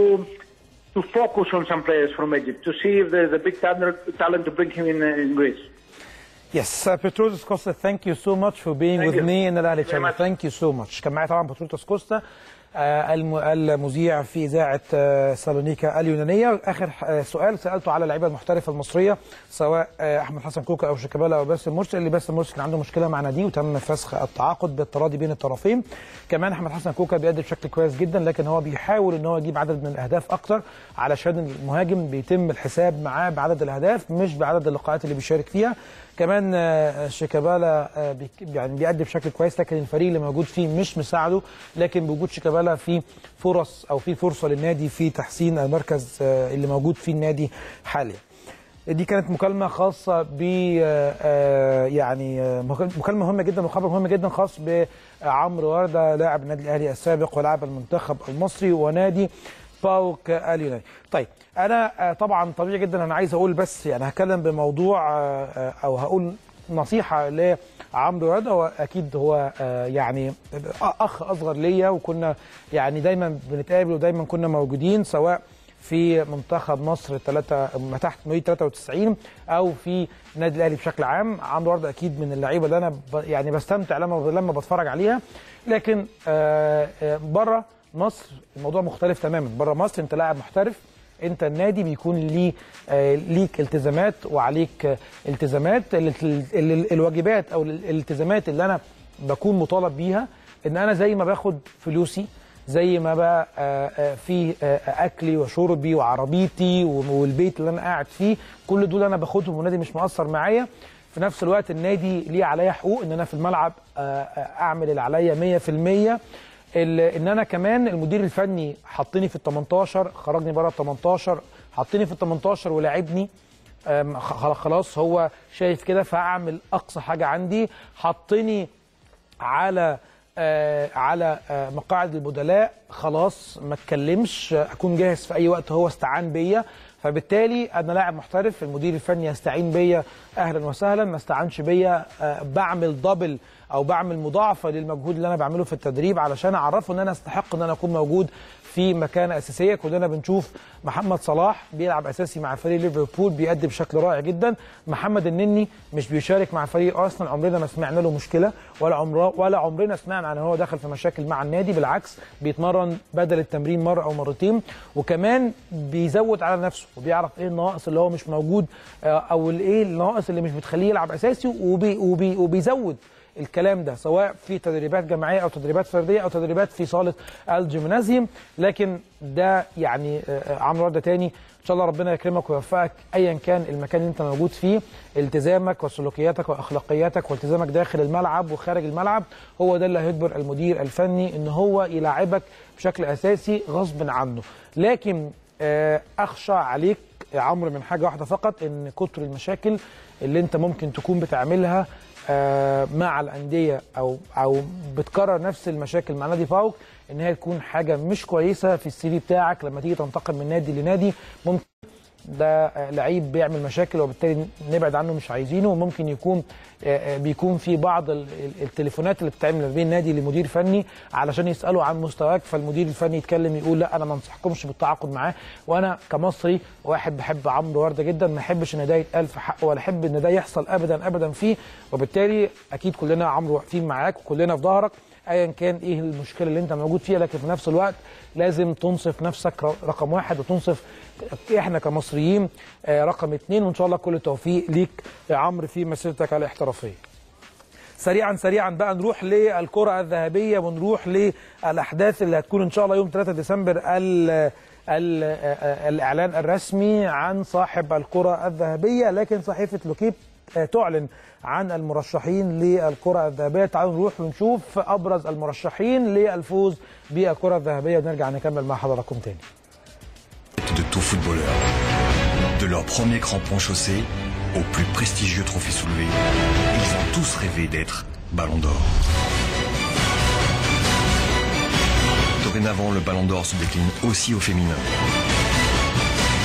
to focus on some players from Egypt to see if there's a big talent, talent to bring him in, uh, in Greece. Yes, uh, Petrosis Costa, thank you so much for being Thank with you. me in the Ahly Very Channel. much. Thank you so much. كان معايا طبعا بطرولتس كوستا آه، الم- المذيع في اذاعه آه، سالونيكا اليونانيه اخر آه، سؤال سالته على اللعيبه المحترفه المصريه سواء آه، احمد حسن كوكا او شيكابالا او باسم مرسي اللي باسم مرسي كان عنده مشكله مع ناديه وتم فسخ التعاقد بالتراضي بين الطرفين كمان احمد حسن كوكا بيأدي بشكل كويس جدا لكن هو بيحاول ان هو يجيب عدد من الاهداف اكتر علشان المهاجم بيتم الحساب معاه بعدد الاهداف مش بعدد اللقاءات اللي بيشارك فيها كمان آه، شيكابالا آه، بيك- يعني بيأدي بشكل كويس لكن الفريق اللي موجود فيه مش مساعده لكن بوجود شيكابالا في فرص او في فرصه للنادي في تحسين المركز آه، اللي موجود فيه النادي حاليا. دي كانت مكالمة خاصة ب آه، آه، يعني آه، مك- مكالمة مهمة جدا وخبر مهم جدا خاص بعمرو وردة لاعب النادي الأهلي السابق ولاعب المنتخب المصري ونادي باوك اليوناني. طيب أنا آه، طبعا طبيعي جدا أنا عايز أقول بس يعني هتكلم بموضوع آه، آه، أو هقول نصيحة لعمرو وردة هو أكيد هو آه، يعني أخ أصغر ليا وكنا يعني دايما بنتقابل ودايما كنا موجودين سواء في منتخب مصر ثلاثة ما تحت مواليد 93 او في النادي الاهلي بشكل عام عمرو ورده اكيد من اللعيبه اللي انا ب يعني بستمتع لما لما بتفرج عليها لكن آه، آه، بره مصر الموضوع مختلف تماما بره مصر انت لاعب محترف انت النادي بيكون ليه آه، ليك التزامات وعليك آه، التزامات ال- ال- ال- الواجبات او ال- الالتزامات اللي انا بكون مطالب بيها ان انا زي ما باخد فلوسي زي ما بقى آه، آه، في آه، اكلي وشربي وعربيتي والبيت اللي انا قاعد فيه كل دول انا باخدهم والنادي مش مقصر معايا في نفس الوقت النادي ليه عليا حقوق ان انا في الملعب آه، آه، اعمل اللي عليا 100% ال- ان انا كمان المدير الفني حطني في ال 18 خرجني بره ال 18 حطني في ال 18 ولاعبني آم، خ- خلاص هو شايف كده فاعمل اقصى حاجه عندي حطني على آه على آه مقاعد البدلاء خلاص ما اتكلمش آه، اكون جاهز في اي وقت هو استعان بيا فبالتالي انا لاعب محترف المدير الفني يستعين بيا اهلا وسهلا ما استعنش بيا آه بعمل دبل او بعمل مضاعفه للمجهود اللي انا بعمله في التدريب علشان اعرفه ان انا استحق ان انا اكون موجود في مكانه اساسيه كلنا بنشوف محمد صلاح بيلعب اساسي مع فريق ليفربول بيأدي بشكل رائع جدا محمد النني مش بيشارك مع فريق ارسنال عمرنا ما سمعنا له مشكله ولا عمره ولا عمرنا سمعنا عن هو دخل في مشاكل مع النادي بالعكس بيتمرن بدل التمرين مره او مرتين وكمان بيزود على نفسه وبيعرف ايه الناقص اللي هو مش موجود آه، او الايه الناقص اللي مش بتخليه يلعب اساسي وبي وبي وبيزود الكلام ده سواء في تدريبات جماعيه او تدريبات فرديه او تدريبات في صاله الجيمنازيوم لكن ده يعني آه، آه، عمرو ورده تاني ان شاء الله ربنا يكرمك ويوفقك ايا كان المكان اللي انت موجود فيه التزامك وسلوكياتك واخلاقياتك والتزامك داخل الملعب وخارج الملعب هو ده اللي هيجبر المدير الفني ان هو يلاعبك بشكل اساسي غصب عنه لكن آه، اخشى عليك يا عمرو من حاجه واحده فقط ان كتر المشاكل اللي انت ممكن تكون بتعملها آه، مع الانديه او او بتكرر نفس المشاكل مع نادي باوك ان هي تكون حاجه مش كويسه في السي في بتاعك لما تيجي تنتقل من نادي لنادي ممكن ده آه، لعيب بيعمل مشاكل وبالتالي نبعد عنه مش عايزينه وممكن يكون آه، آه، بيكون في بعض ال- ال- التليفونات اللي بتتعمل ما بين نادي لمدير فني علشان يسالوا عن مستواك فالمدير الفني يتكلم يقول لا انا ما انصحكمش بالتعاقد معاه وانا كمصري واحد بحب عمرو ورده جدا ما احبش ان ده يتقال في حقه ولا احب ان ده يحصل ابدا ابدا فيه وبالتالي اكيد كلنا عمرو واقفين معاك وكلنا في ظهرك ايا كان ايه المشكله اللي انت موجود فيها لكن في نفس الوقت لازم تنصف نفسك ر- رقم واحد وتنصف احنا كمصريين آه، رقم اتنين وان شاء الله كل التوفيق ليك يا عمرو في مسيرتك الاحترافيه. سريعا سريعا بقى نروح للكرة الذهبية ونروح للأحداث اللي هتكون إن شاء الله يوم 3 ديسمبر ال ال الإعلان الرسمي عن صاحب الكرة الذهبية لكن صحيفة لوكيب آه، تعلن عن المرشحين للكرة الذهبية تعالوا نروح ونشوف أبرز المرشحين للفوز بالكرة الذهبية ونرجع نكمل مع حضراتكم تاني de tout footballeur. De leur premier crampon chaussé au plus prestigieux trophée soulevé, ils ont tous rêvé d'être Ballon d'Or. Dorénavant, le Ballon d'Or se décline aussi au féminin.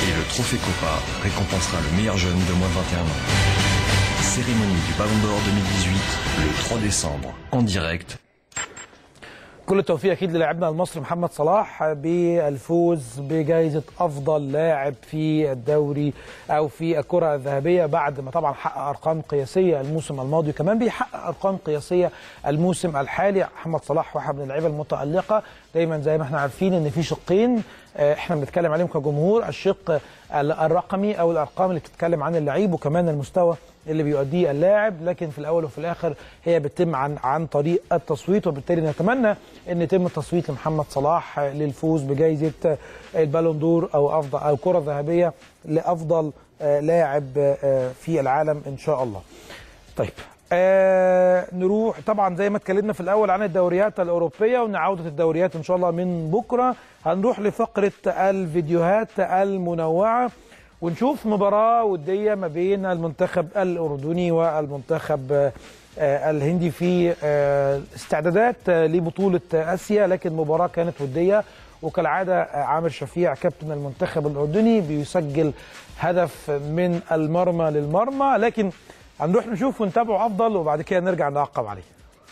Et le trophée Copa récompensera le meilleur jeune de moins de 21 ans. Cérémonie du Ballon d'Or 2018 le 3 décembre en direct كل التوفيق اكيد للاعبنا المصري محمد صلاح بالفوز بجائزه افضل لاعب في الدوري او في الكره الذهبيه بعد ما طبعا حقق ارقام قياسيه الموسم الماضي وكمان بيحقق ارقام قياسيه الموسم الحالي محمد صلاح واحد من اللعيبه المتالقه دايما زي ما احنا عارفين ان في شقين آه، احنا بنتكلم عليهم كجمهور الشق الرقمي او الارقام اللي بتتكلم عن اللعيب وكمان المستوى اللي بيؤديه اللاعب لكن في الاول وفي الاخر هي بتتم عن عن طريق التصويت وبالتالي نتمنى ان يتم التصويت لمحمد صلاح للفوز بجائزه البالون دور او افضل او كره ذهبيه لافضل آه، لاعب آه، في العالم ان شاء الله. طيب آه نروح طبعا زي ما اتكلمنا في الاول عن الدوريات الاوروبيه وان عوده الدوريات ان شاء الله من بكره هنروح لفقره الفيديوهات المنوعه ونشوف مباراه وديه ما بين المنتخب الاردني والمنتخب آه، آه، الهندي في آه، استعدادات آه، لبطوله اسيا لكن مباراه كانت وديه وكالعاده آه، عامر شفيع كابتن المنتخب الاردني بيسجل هدف من المرمى للمرمى لكن هنروح نشوف ونتابعه افضل وبعد كده نرجع نعقب عليه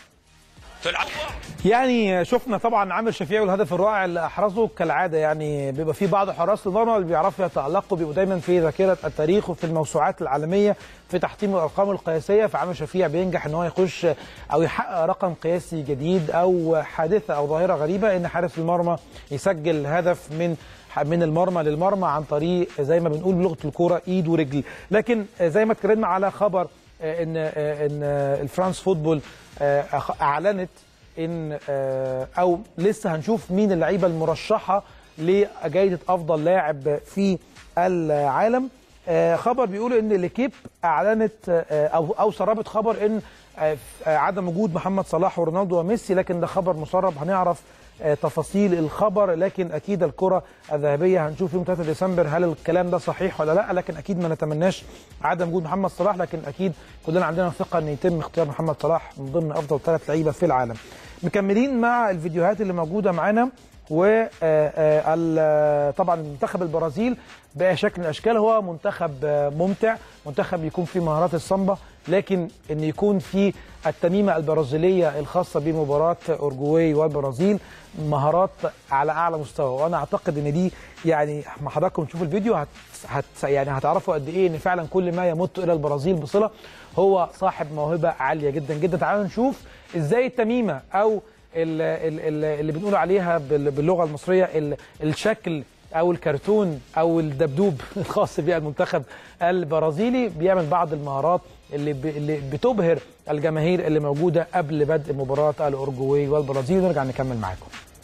يعني شفنا طبعا عامر شفيع والهدف الرائع اللي احرزه كالعاده يعني بيبقى في بعض حراس المرمى اللي بيعرفوا يتالقوا بيبقوا دايما في ذاكره التاريخ وفي الموسوعات العالميه في تحطيم الارقام القياسيه فعامر شفيع بينجح ان هو يخش او يحقق رقم قياسي جديد او حادثه او ظاهره غريبه ان حارس المرمى يسجل هدف من من المرمى للمرمى عن طريق زي ما بنقول بلغه الكوره ايد ورجل لكن زي ما اتكلمنا على خبر آه، ان آه، ان آه، الفرانس فوتبول آه، أخ- اعلنت ان آه، او لسه هنشوف مين اللعيبه المرشحه لجائزه افضل لاعب في العالم آه، خبر بيقول ان ليكيب اعلنت آه، او او سربت خبر ان آه، آه، عدم وجود محمد صلاح ورونالدو وميسي لكن ده خبر مسرب هنعرف آه، تفاصيل الخبر لكن اكيد الكره الذهبيه هنشوف يوم 3 ديسمبر هل الكلام ده صحيح ولا لا لكن اكيد ما نتمناش عدم وجود محمد صلاح لكن اكيد كلنا عندنا ثقه ان يتم اختيار محمد صلاح من ضمن افضل ثلاث لعيبه في العالم مكملين مع الفيديوهات اللي موجوده معانا و آه، ال- طبعا منتخب البرازيل بشكل من الاشكال هو منتخب آه، ممتع منتخب يكون فيه مهارات الصمبا لكن ان يكون في التميمه البرازيليه الخاصه بمباراه اورجواي والبرازيل مهارات على اعلى مستوى وانا اعتقد ان دي يعني ما حضراتكم تشوفوا الفيديو هت هت يعني هتعرفوا قد ايه ان فعلا كل ما يمت الى البرازيل بصله هو صاحب موهبه عاليه جدا جدا تعالوا نشوف ازاي التميمه او ال- ال- ال- اللي بنقول عليها بال- باللغه المصريه ال- الشكل او الكرتون او الدبدوب الخاص بالمنتخب البرازيلي بيعمل بعض المهارات اللي ب- اللي بتبهر الجماهير اللي موجوده قبل بدء مباراه الاورجواي والبرازيل ونرجع نكمل معاكم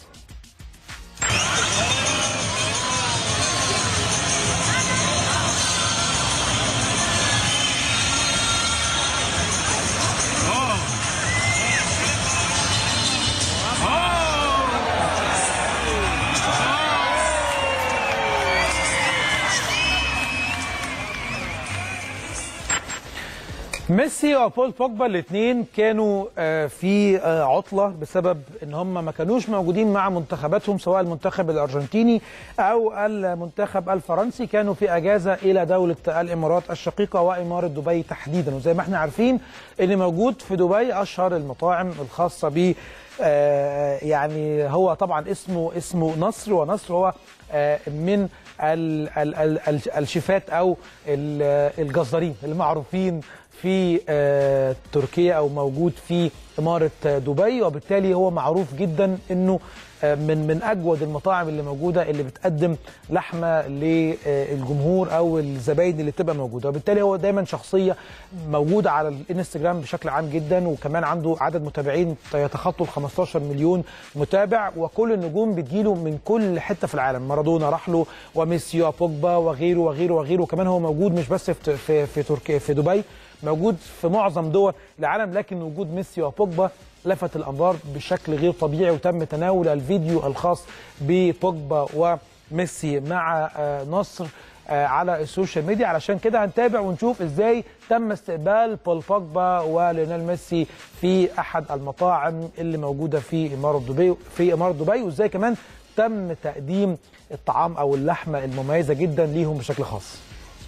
ميسي وبول بوجبا الاثنين كانوا آه، في آه، عطله بسبب ان هم ما كانوش موجودين مع منتخباتهم سواء المنتخب الارجنتيني او المنتخب الفرنسي كانوا في اجازه الى دوله الامارات الشقيقه واماره دبي تحديدا وزي ما احنا عارفين ان موجود في دبي اشهر المطاعم الخاصه ب آه، يعني هو طبعا اسمه اسمه نصر ونصر هو آه، من ال- ال- ال- ال- الشيفات او ال- الجزارين المعروفين في آه، تركيا او موجود في اماره آه، دبي وبالتالي هو معروف جدا انه آه، من من اجود المطاعم اللي موجوده اللي بتقدم لحمه للجمهور او الزباين اللي بتبقى موجوده وبالتالي هو دايما شخصيه موجوده على الانستجرام بشكل عام جدا وكمان عنده عدد متابعين يتخطوا ال 15 مليون متابع وكل النجوم بتجيله من كل حته في العالم مارادونا راح له وميسي وبوجبا وغيره وغيره وغيره وكمان هو موجود مش بس في في في تركيا في دبي موجود في معظم دول العالم لكن وجود ميسي وبوجبا لفت الانظار بشكل غير طبيعي وتم تناول الفيديو الخاص ببوجبا وميسي مع آه، نصر آه، على السوشيال ميديا علشان كده هنتابع ونشوف ازاي تم استقبال بول بوجبا وليونيل ميسي في احد المطاعم اللي موجوده في اماره دبي في اماره دبي وازاي كمان تم تقديم الطعام او اللحمه المميزه جدا ليهم بشكل خاص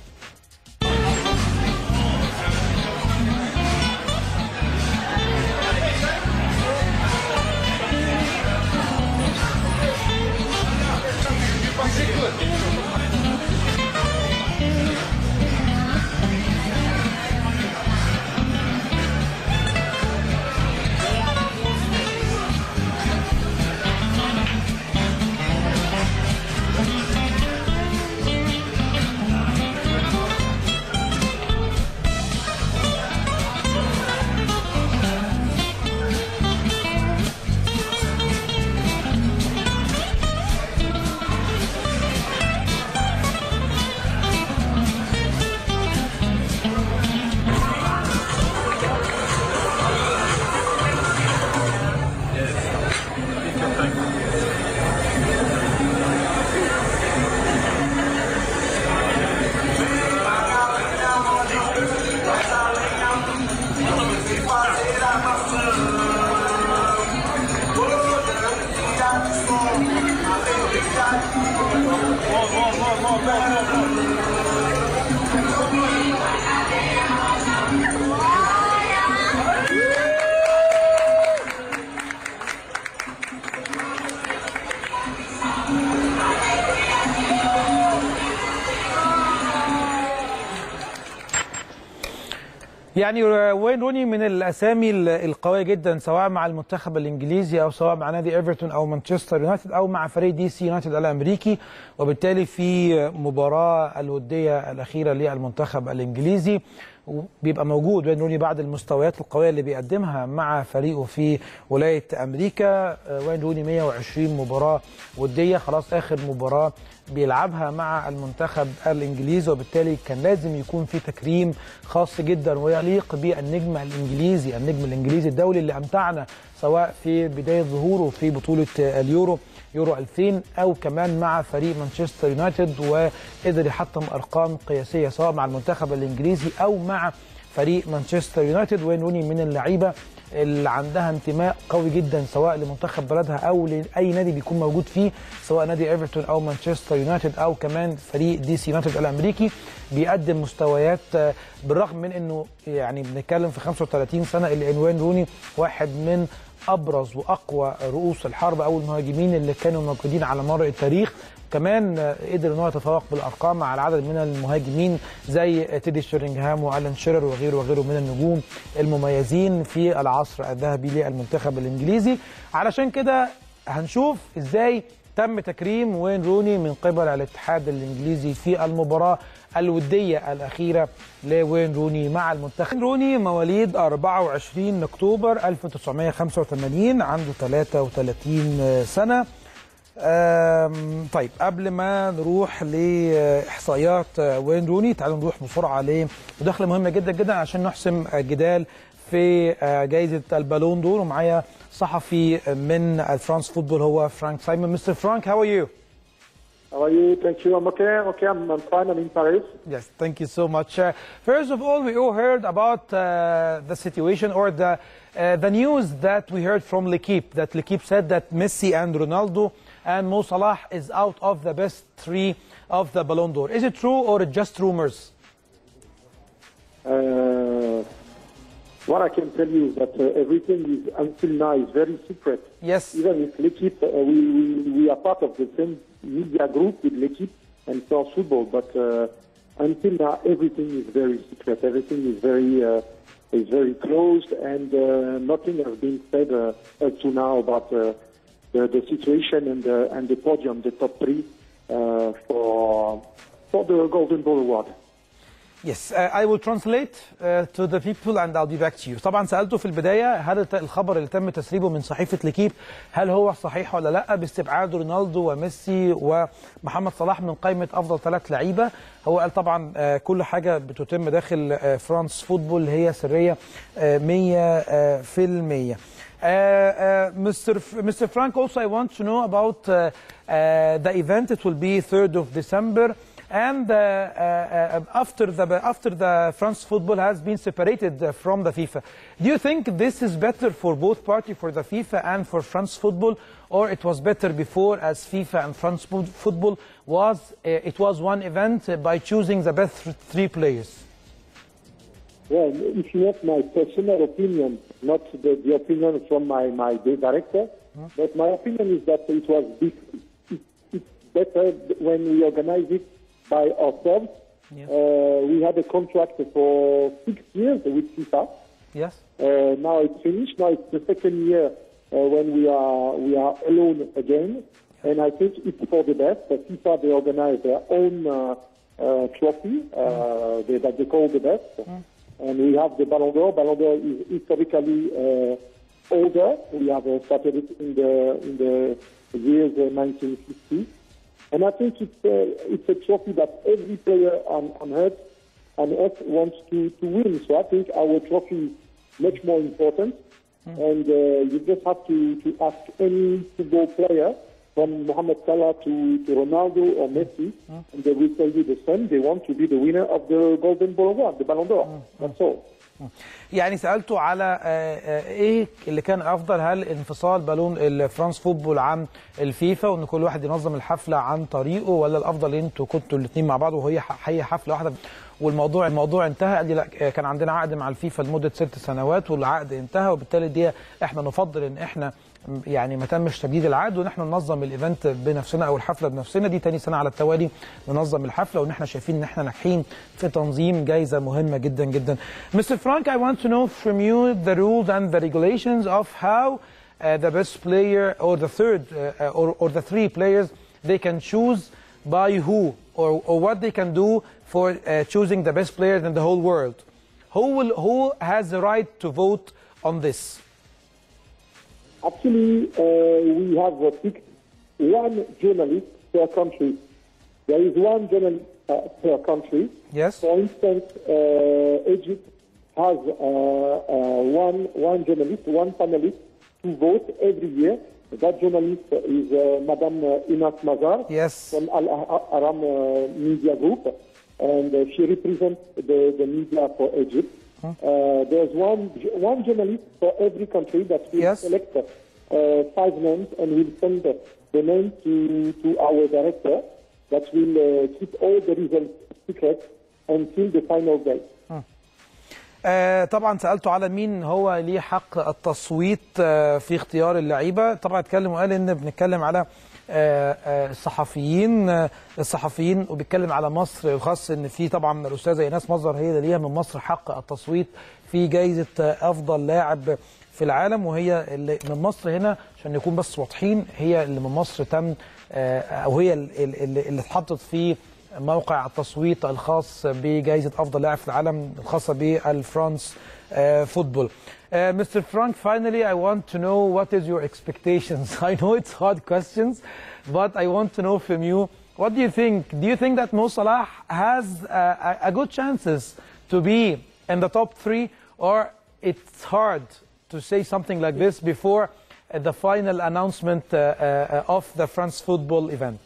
يعني وين روني من الاسامي القويه جدا سواء مع المنتخب الانجليزي او سواء مع نادي ايفرتون او مانشستر يونايتد او مع فريق دي سي يونايتد الامريكي وبالتالي في مباراه الوديه الاخيره للمنتخب الانجليزي بيبقى موجود وين روني بعد المستويات القويه اللي بيقدمها مع فريقه في ولايه امريكا وين روني 120 مباراه وديه خلاص اخر مباراه بيلعبها مع المنتخب الانجليزي وبالتالي كان لازم يكون في تكريم خاص جدا ويليق بالنجم الانجليزي النجم الانجليزي الدولي اللي امتعنا سواء في بدايه ظهوره في بطوله اليورو يورو 2000 او كمان مع فريق مانشستر يونايتد وقدر يحطم ارقام قياسيه سواء مع المنتخب الانجليزي او مع فريق مانشستر يونايتد وين روني من اللعيبه اللي عندها انتماء قوي جدا سواء لمنتخب بلدها او لاي نادي بيكون موجود فيه سواء نادي ايفرتون او مانشستر يونايتد او كمان فريق دي سي يونايتد الامريكي بيقدم مستويات بالرغم من انه يعني بنتكلم في 35 سنه اللي عنوان روني واحد من ابرز واقوى رؤوس الحرب او المهاجمين اللي كانوا موجودين على مر التاريخ كمان قدر ان هو يتفوق بالارقام على عدد من المهاجمين زي تيدي شيرينغهام والان شيرر وغيره وغيره من النجوم المميزين في العصر الذهبي للمنتخب الانجليزي علشان كده هنشوف ازاي تم تكريم وين روني من قبل الاتحاد الانجليزي في المباراه الوديه الاخيره لوين روني مع المنتخب روني مواليد 24 اكتوبر 1985 عنده 33 سنه طيب قبل ما نروح لاحصائيات وين روني تعالوا نروح بسرعه لمداخله مهمه جدا جدا عشان نحسم جدال في جائزه البالون دور ومعايا صحفي من فرانس فوتبول هو فرانك سايمون مستر فرانك هاو ار يو How are you? Thank you. I'm okay. Okay, I'm, I'm fine. I'm in Paris. Yes, thank you so much. Uh, first of all, we all heard about uh, the situation or the uh, the news that we heard from L'Equipe that L'Equipe said that Messi and Ronaldo and Mo Salah is out of the best three of the Ballon d'Or. Is it true or just rumors? Uh, what I can tell you is that uh, everything is until now is very secret. Yes. Even with L'Equipe, uh, we, we, we are part of the same media group with L'Equipe and France Football, but uh, until now everything is very secret. Everything is very uh, is very closed, and uh, nothing has been said uh, up to now about uh, the, the situation and the and the podium, the top three uh, for for the Golden Ball Award. Yes, uh, I will translate uh, to the people and I'll be back to you. طبعا سألته في البداية هل الت- الخبر اللي تم تسريبه من صحيفة ليكيب هل هو صحيح ولا لا باستبعاد رونالدو وميسي ومحمد صلاح من قائمة أفضل ثلاث لعيبة هو قال طبعا آه، كل حاجة بتتم داخل آه، فرانس فوتبول هي سرية آه، 100 في المية. Uh, uh, Mr. F- Mr. Frank, also I want to know about uh, uh, the event. It will be 3rd of December. And uh, uh, after the after the France football has been separated uh, from the FIFA, do you think this is better for both parties, for the FIFA and for France football, or it was better before as FIFA and France fo- football was uh, it was one event uh, by choosing the best th- three players? Well, if you want my personal opinion, not the, the opinion from my, my director, but my opinion is that it was big, it, it's better when we organize it by ourselves. Yes. Uh, we had a contract for six years with FIFA. Yes. Uh, now it's finished. Now it's the second year uh, when we are we are alone again, and I think it's for the best. The FIFA they organize their own uh, uh, trophy uh, they, that they call the best, and we have the Ballon d'Or. Ballon d'Or is historically uh, older. We have uh, started it in the in the years uh, 1950, and I think it's uh, it's a trophy that every player on on earth on earth wants to, to win. So I think our trophy is much more important. And uh, you just have to, to ask any football player from Mohamed Salah to, to Ronaldo or Messi, and they will tell you the same. They want to be the winner of the Golden Ball Award, the Ballon d'Or. That's all. يعني سألته على آه، آه، ايه اللي كان افضل هل انفصال بالون الفرانس فوتبول عن الفيفا وان كل واحد ينظم الحفله عن طريقه ولا الافضل ان انتوا كنتوا الاثنين مع بعض وهي ح- هي حفله واحده والموضوع الموضوع انتهى قال لي لا آه، كان عندنا عقد مع الفيفا لمده ست سنوات والعقد انتهى وبالتالي دي احنا نفضل ان احنا م- يعني ما تمش تجديد العقد وان احنا ننظم الايفنت بنفسنا او الحفله بنفسنا دي تاني سنه على التوالي ننظم الحفله وان احنا شايفين ان احنا ناجحين في تنظيم جائزه مهمه جدا جدا. Mr. Frank, I want to know from you the rules and the regulations of how uh, the best player or the third uh, or, or the three players they can choose by who or, or what they can do for uh, choosing the best players in the whole world. Who will who has the right to vote on this? Actually, uh, we have uh, picked one journalist per country. There is one journalist uh, per country. Yes. For instance, uh, Egypt has uh, uh, one one journalist, one panelist to vote every year. That journalist is uh, Madame uh, Inas Mazar Yes. from Al Aram uh, Media Group, and uh, she represents the, the media for Egypt. Uh, there's one one journalist for every country that will Yes. select uh, five names and will send the, the name to, to our director that will uh, keep all the results secret until the final day. آه طبعا سالته على مين هو ليه حق التصويت آه في اختيار اللعيبه طبعا اتكلم وقال ان بنتكلم على آه آه الصحفيين آه الصحفيين وبيتكلم على مصر الخاص ان في طبعا الاستاذه ايناس مظهر هي اللي ليها من مصر حق التصويت في جائزه آه افضل لاعب في العالم وهي اللي من مصر هنا عشان نكون بس واضحين هي اللي من مصر تم آه او هي اللي, اللي, اللي اتحطت في موقع التصويت الخاص بجائزة أفضل لاعب في العالم الخاصة بالفرانس uh, football. Uh, Mr. Frank, finally, I want to know what is your expectations. I know it's hard questions, but I want to know from you, what do you think? Do you think that Mo Salah has uh, a, a good chances to be in the top three, or it's hard to say something like this before uh, the final announcement uh, uh, of the France football event?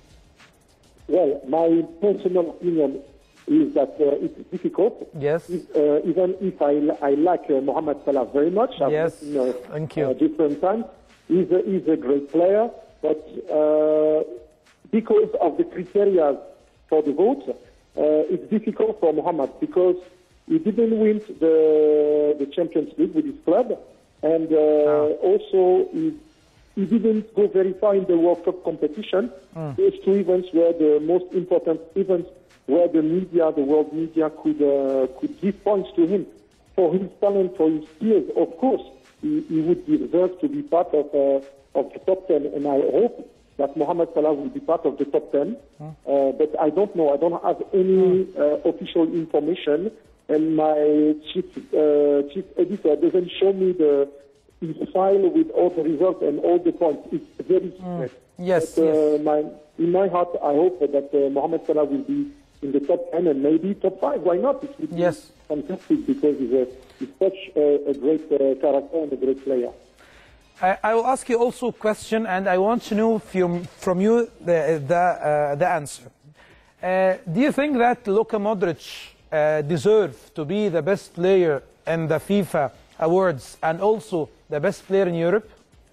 Well, my personal opinion is that uh, it's difficult. Yes. If, uh, even if I, I like uh, Mohamed Salah very much, I've Yes, met him, uh, thank you. uh, different times. He's a, he's a great player, but uh, because of the criteria for the vote, uh, it's difficult for Mohamed because he didn't win the the Champions League with his club, and uh, Ah. also he he didn't go very far in the World Cup competition. Those two events were the most important events where the media, the world media, could uh, could give points to him for his talent, for his skills. Of course, he, he would deserve to be part of uh, of the top ten, and I hope that Mohamed Salah will be part of the top ten. Uh, but I don't know. I don't have any uh, official information, and my chief uh, chief editor doesn't show me the his file with all the results and all the points. It's very secret. Yes, But, uh, yes. my, in my heart, I hope that uh, Mohamed Salah will be in the top 10 and maybe top 5. Why not? It would be Yes. fantastic because he's, a, he's such a, a great uh, character and a great player. I, I will ask you also a question, and I want to know from, from you the, the, uh, the answer. Uh, do you think that Luka Modric uh, deserve to be the best player in the FIFA awards and also the best player in Europe?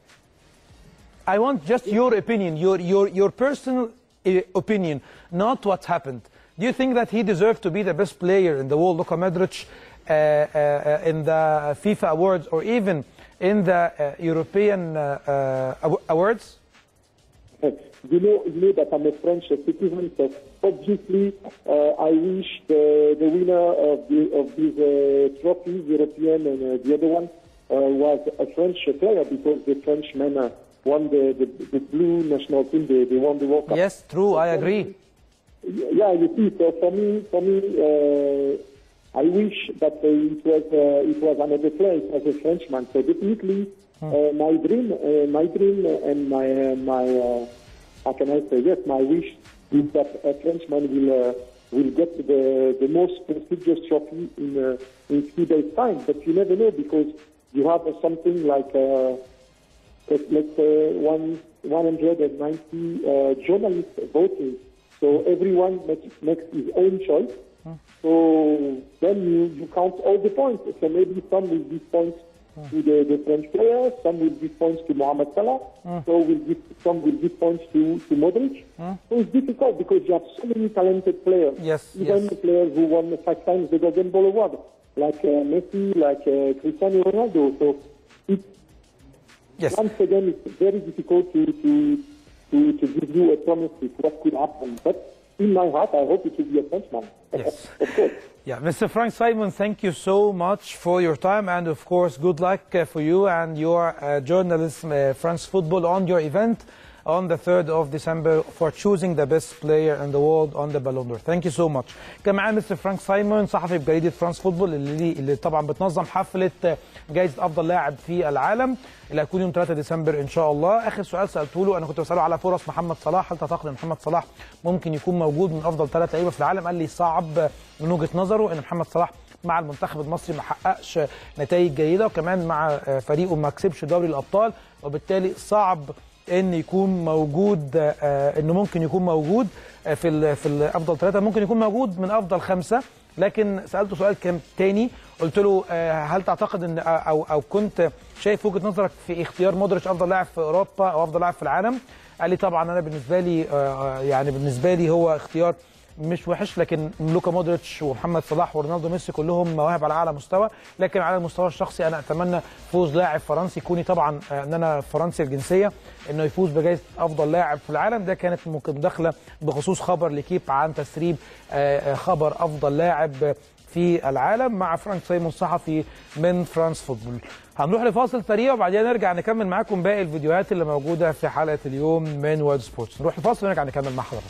I want just your opinion, your, your, your personal uh, opinion, not what happened. Do you think that he deserved to be the best player in the world, Luka Modric, uh, uh, in the FIFA awards or even in the uh, European uh, uh, aw- awards? You know, you know that I'm a French citizen, so obviously uh, I wish the, the winner of, the, of these uh, trophies, European and uh, the other one, uh, was a French player because the Frenchmen uh, won the, the, the blue national team, they, they won the World Cup. Yes, true, I agree. Yeah, you see, so for me, for me, uh, I wish that uh, it was uh, it was another player, it was a Frenchman. So definitely, uh, my dream, uh, my dream, and my uh, my uh, how can I say? Yes, my wish is that a Frenchman will uh, will get the the most prestigious trophy in uh, in few days' time. But you never know because you have uh, something like. Uh, let's let's say one 190 uh, journalists voting. So everyone makes, makes his own choice. So then you, you count all the points. So maybe some will give points to the, the French players, some will give points to Mohamed Salah, so will give, some will give points to, to Modric. So it's difficult because you have so many talented players. Yes, Even yes. the players who won five times the Golden Ball Award, like uh, Messi, like uh, Cristiano Ronaldo. So it's Yes. once again, it's very difficult to, to, to, to give you a promise of what could happen. But in my heart, I hope it will be a Frenchman. Yes. of course. Yeah, Mr. Frank Simon, thank you so much for your time and, of course, good luck uh, for you and your uh, journalism, uh, France Football, on your event on the 3rd of December for choosing the best player in the world on the Ballon d'Or. Thank you so much. كان معانا مستر فرانك سايمون صحفي بجريدة فرانس فوتبول اللي, اللي طبعا بتنظم حفلة آه، جائزة أفضل لاعب في العالم اللي هتكون يوم 3 ديسمبر إن شاء الله. آخر سؤال سألته له أنا كنت بسأله على فرص محمد صلاح، هل تعتقد أن محمد صلاح ممكن يكون موجود من أفضل ثلاث لعيبة في العالم؟ قال لي صعب من وجهة نظره أن محمد صلاح مع المنتخب المصري ما حققش نتائج جيده وكمان مع آه، فريقه ما كسبش دوري الابطال وبالتالي صعب ان يكون موجود آه، انه ممكن يكون موجود آه، في ال- في الافضل ثلاثه ممكن يكون موجود من افضل خمسه لكن سالته سؤال كان تاني قلت له آه، هل تعتقد ان او او كنت شايف وجهه نظرك في اختيار مودريتش افضل لاعب في اوروبا او افضل لاعب في العالم قال لي طبعا انا بالنسبه لي آه، يعني بالنسبه لي هو اختيار مش وحش لكن لوكا مودريتش ومحمد صلاح ورونالدو ميسي كلهم مواهب على اعلى مستوى لكن على المستوى الشخصي انا اتمنى فوز لاعب فرنسي كوني طبعا آه، ان انا فرنسي الجنسيه انه يفوز بجائزه افضل لاعب في العالم ده كانت ممكن داخله بخصوص خبر لكيب عن تسريب آه، آه، خبر افضل لاعب في العالم مع فرانك سايمون صحفي من فرانس فوتبول هنروح لفاصل سريع وبعدين نرجع نكمل معاكم باقي الفيديوهات اللي موجوده في حلقه اليوم من وورد سبورتس نروح لفاصل ونرجع نكمل مع حضراتكم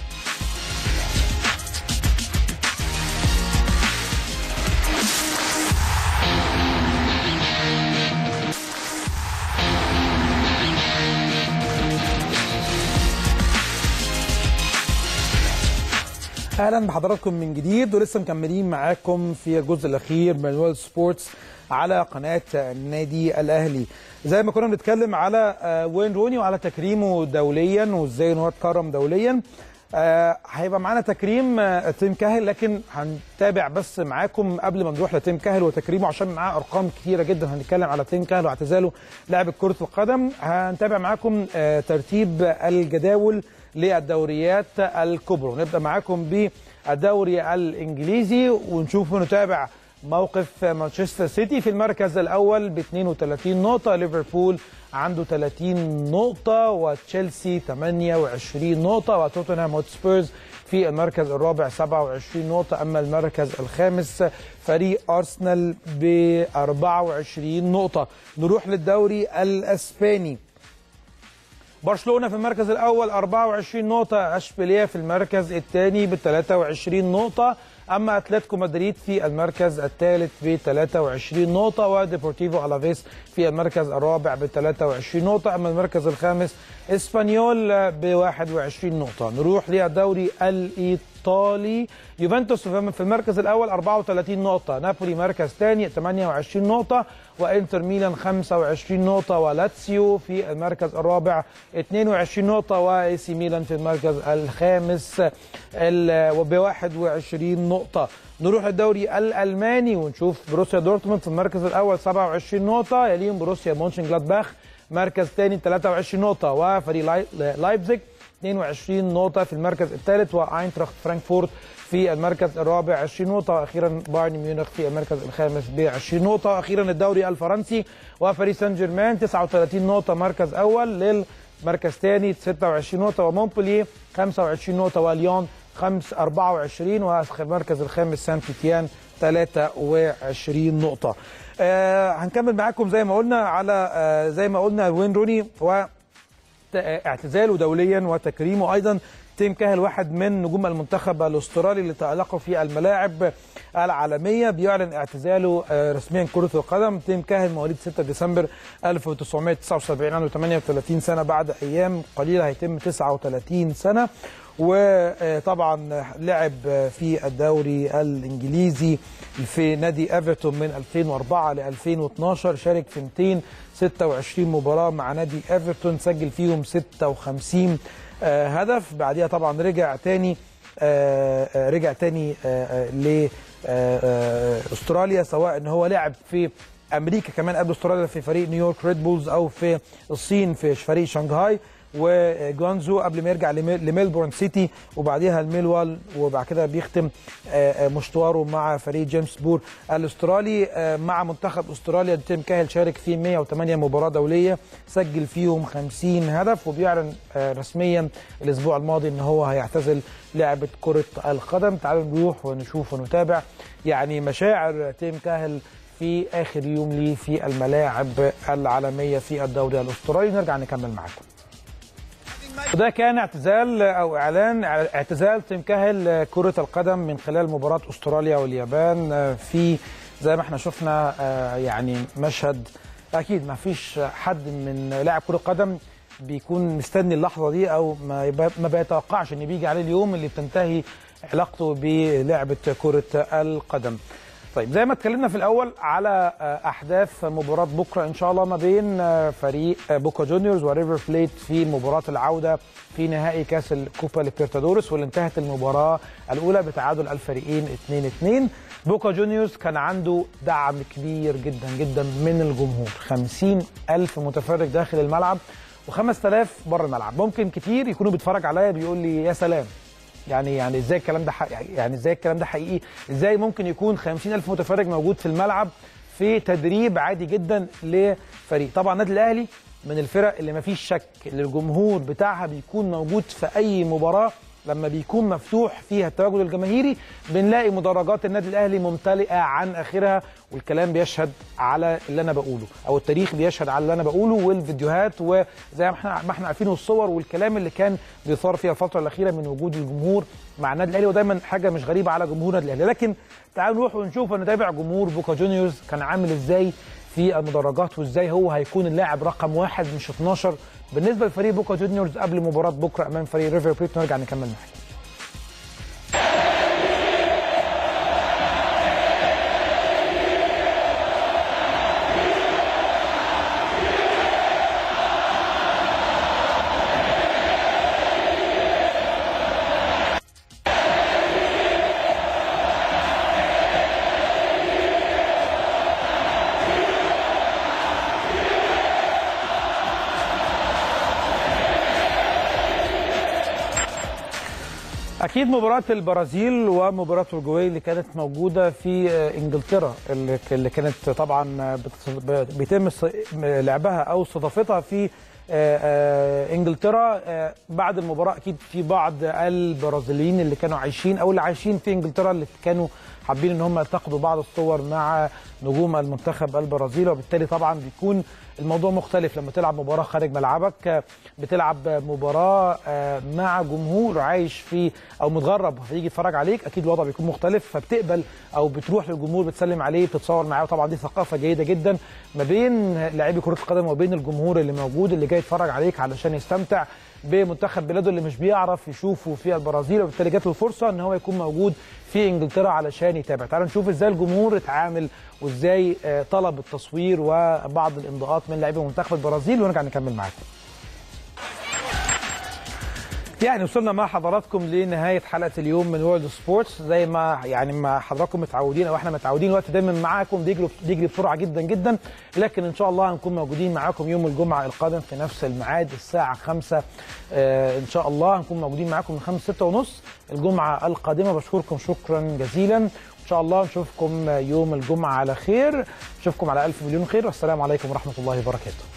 اهلا بحضراتكم من جديد ولسه مكملين معاكم في الجزء الاخير من وورلد سبورتس على قناه النادي الاهلي زي ما كنا بنتكلم على آه، وين روني وعلى تكريمه دوليا وازاي ان هو اتكرم دوليا آه، هيبقى معانا تكريم آه، تيم كاهل لكن هنتابع بس معاكم قبل ما نروح لتيم كاهل وتكريمه عشان معاه ارقام كتيره جدا هنتكلم على تيم كاهل واعتزاله لعبه كره القدم هنتابع معاكم آه، ترتيب الجداول للدوريات الكبرى نبدا معاكم بالدوري الانجليزي ونشوف ونتابع موقف مانشستر سيتي في المركز الاول ب 32 نقطه ليفربول عنده 30 نقطه وتشيلسي 28 نقطه وتوتنهام هوتسبيرز في المركز الرابع 27 نقطه اما المركز الخامس فريق ارسنال ب 24 نقطه نروح للدوري الاسباني برشلونه في المركز الاول 24 نقطه اشبيليه في المركز الثاني ب 23 نقطه اما اتلتيكو مدريد في المركز الثالث ب 23 نقطه وديبورتيفو الافيس في المركز الرابع ب 23 نقطه اما المركز الخامس اسبانيول ب 21 نقطه نروح للدوري الايطالي يوفنتوس في المركز الاول 34 نقطه نابولي مركز ثاني 28 نقطه وانتر ميلان 25 نقطه ولاتسيو في المركز الرابع 22 نقطه واي سي ميلان في المركز الخامس ب 21 نقطه نروح الدوري الالماني ونشوف بروسيا دورتموند في المركز الاول 27 نقطه يليهم بروسيا مونشن جلادباخ مركز ثاني 23 نقطه وفريق لاي- لايبزيج 22 نقطه في المركز الثالث واينتراخت فرانكفورت في المركز الرابع 20 نقطة وأخيرا بايرن ميونخ في المركز الخامس ب 20 نقطة أخيرا الدوري الفرنسي وباريس سان جيرمان 39 نقطة مركز أول للمركز ثاني 26 نقطة ومونبولييه 25 نقطة وليون 5 24 والمركز الخامس سان تيتيان 23 نقطة آه هنكمل معاكم زي ما قلنا على آه زي ما قلنا وين روني و اعتزاله دوليا وتكريمه ايضا تيم كاهل واحد من نجوم المنتخب الاسترالي اللي تالقوا في الملاعب العالميه بيعلن اعتزاله آه، رسميا كره القدم تيم كاهل مواليد 6 ديسمبر 1979 عنده 38 سنه بعد ايام قليله هيتم 39 سنه وطبعا لعب في الدوري الانجليزي في نادي ايفرتون من 2004 ل 2012 شارك في 226 مباراه مع نادي ايفرتون سجل فيهم 56 آه، هدف بعديها طبعا رجع تاني آه، آه، رجع تاني لاستراليا سواء ان هو لعب في امريكا كمان قبل استراليا في فريق نيويورك ريد بولز او في الصين في فريق شنغهاي وجوانزو قبل ما يرجع لميل- لميلبورن سيتي وبعديها الميلوال وبعد كده بيختم آه، آه، مشواره مع فريق جيمس بور الاسترالي آه، مع منتخب استراليا تيم كاهل شارك في 108 مباراه دوليه سجل فيهم 50 هدف وبيعلن آه، رسميا الاسبوع الماضي ان هو هيعتزل لعبه كره القدم تعالوا نروح ونشوف ونتابع يعني مشاعر تيم كاهل في اخر يوم ليه في الملاعب العالميه في الدوري الاسترالي نرجع نكمل معاكم وده كان اعتزال او اعلان اعتزال تيم كاهل كره القدم من خلال مباراه استراليا واليابان في زي ما احنا شفنا آه، يعني مشهد اكيد ما فيش حد من لاعب كره قدم بيكون مستني اللحظه دي او ما يب- ما بيتوقعش ان بيجي عليه اليوم اللي بتنتهي علاقته بلعبه كره القدم طيب زي ما اتكلمنا في الاول على آه، احداث مباراه بكره ان شاء الله ما بين آه، فريق آه، بوكا جونيورز وريفر بليت في مباراه العوده في نهائي كاس الكوبا ليبرتادورس واللي انتهت المباراه الاولى بتعادل الفريقين 2-2 بوكا جونيورز كان عنده دعم كبير جدا جدا من الجمهور 50 ألف متفرج داخل الملعب و5000 بره الملعب ممكن كتير يكونوا بيتفرج عليا بيقول لي يا سلام يعني يعني ازاي الكلام ده حقيقي يعني ازاي الكلام ده حقيقي ازاي ممكن يكون 50000 متفرج موجود في الملعب في تدريب عادي جدا لفريق طبعا النادي الاهلي من الفرق اللي ما فيش شك اللي الجمهور بتاعها بيكون موجود في اي مباراه لما بيكون مفتوح فيها التواجد الجماهيري بنلاقي مدرجات النادي الاهلي ممتلئه عن اخرها والكلام بيشهد على اللي انا بقوله او التاريخ بيشهد على اللي انا بقوله والفيديوهات وزي ما احنا ما احنا عارفين والصور والكلام اللي كان بيثار فيها الفتره الاخيره من وجود الجمهور مع النادي الاهلي ودايما حاجه مش غريبه على جمهور النادي الاهلي لكن تعالوا نروح ونشوف ونتابع جمهور بوكا جونيورز كان عامل ازاي في المدرجات وازاي هو هيكون اللاعب رقم واحد مش 12 بالنسبه لفريق بوكا جونيورز قبل مباراه بكره امام فريق ريفر بليت نرجع نكمل معاك اكيد مباراه البرازيل ومباراه اورجواي اللي كانت موجوده في آه، انجلترا اللي اللي كانت طبعا آه، بت- بيتم است- لعبها او استضافتها في آه، آه، انجلترا آه، بعد المباراه اكيد في بعض البرازيليين اللي كانوا عايشين او اللي عايشين في انجلترا اللي كانوا حابين ان هم يلتقطوا بعض الصور مع نجوم المنتخب البرازيلي وبالتالي طبعا بيكون الموضوع مختلف لما تلعب مباراه خارج ملعبك آه، بتلعب مباراه آه، مع جمهور عايش في او متغرب فيجي يتفرج عليك اكيد الوضع بيكون مختلف فبتقبل او بتروح للجمهور بتسلم عليه بتتصور معاه وطبعا دي ثقافه جيده جدا ما بين لاعبي كره القدم وبين الجمهور اللي موجود اللي جاي يتفرج عليك علشان يستمتع بمنتخب بلاده اللي مش بيعرف يشوفه في البرازيل وبالتالي جات له الفرصه ان هو يكون موجود في انجلترا علشان يتابع تعالوا نشوف ازاي الجمهور اتعامل وازاي آه، طلب التصوير وبعض الامضاءات من لاعبي منتخب البرازيل ونرجع نكمل معاكم يعني وصلنا مع حضراتكم لنهايه حلقه اليوم من وورلد سبورتس زي ما يعني ما حضراتكم متعودين او احنا متعودين الوقت دايما معاكم بيجري بيجري بسرعه جدا جدا لكن ان شاء الله هنكون موجودين معاكم يوم الجمعه القادم في نفس الميعاد الساعه 5 آه ان شاء الله هنكون موجودين معاكم من 5 6 ونص الجمعه القادمه بشكركم شكرا جزيلا ان شاء الله نشوفكم يوم الجمعه على خير نشوفكم على الف مليون خير والسلام عليكم ورحمه الله وبركاته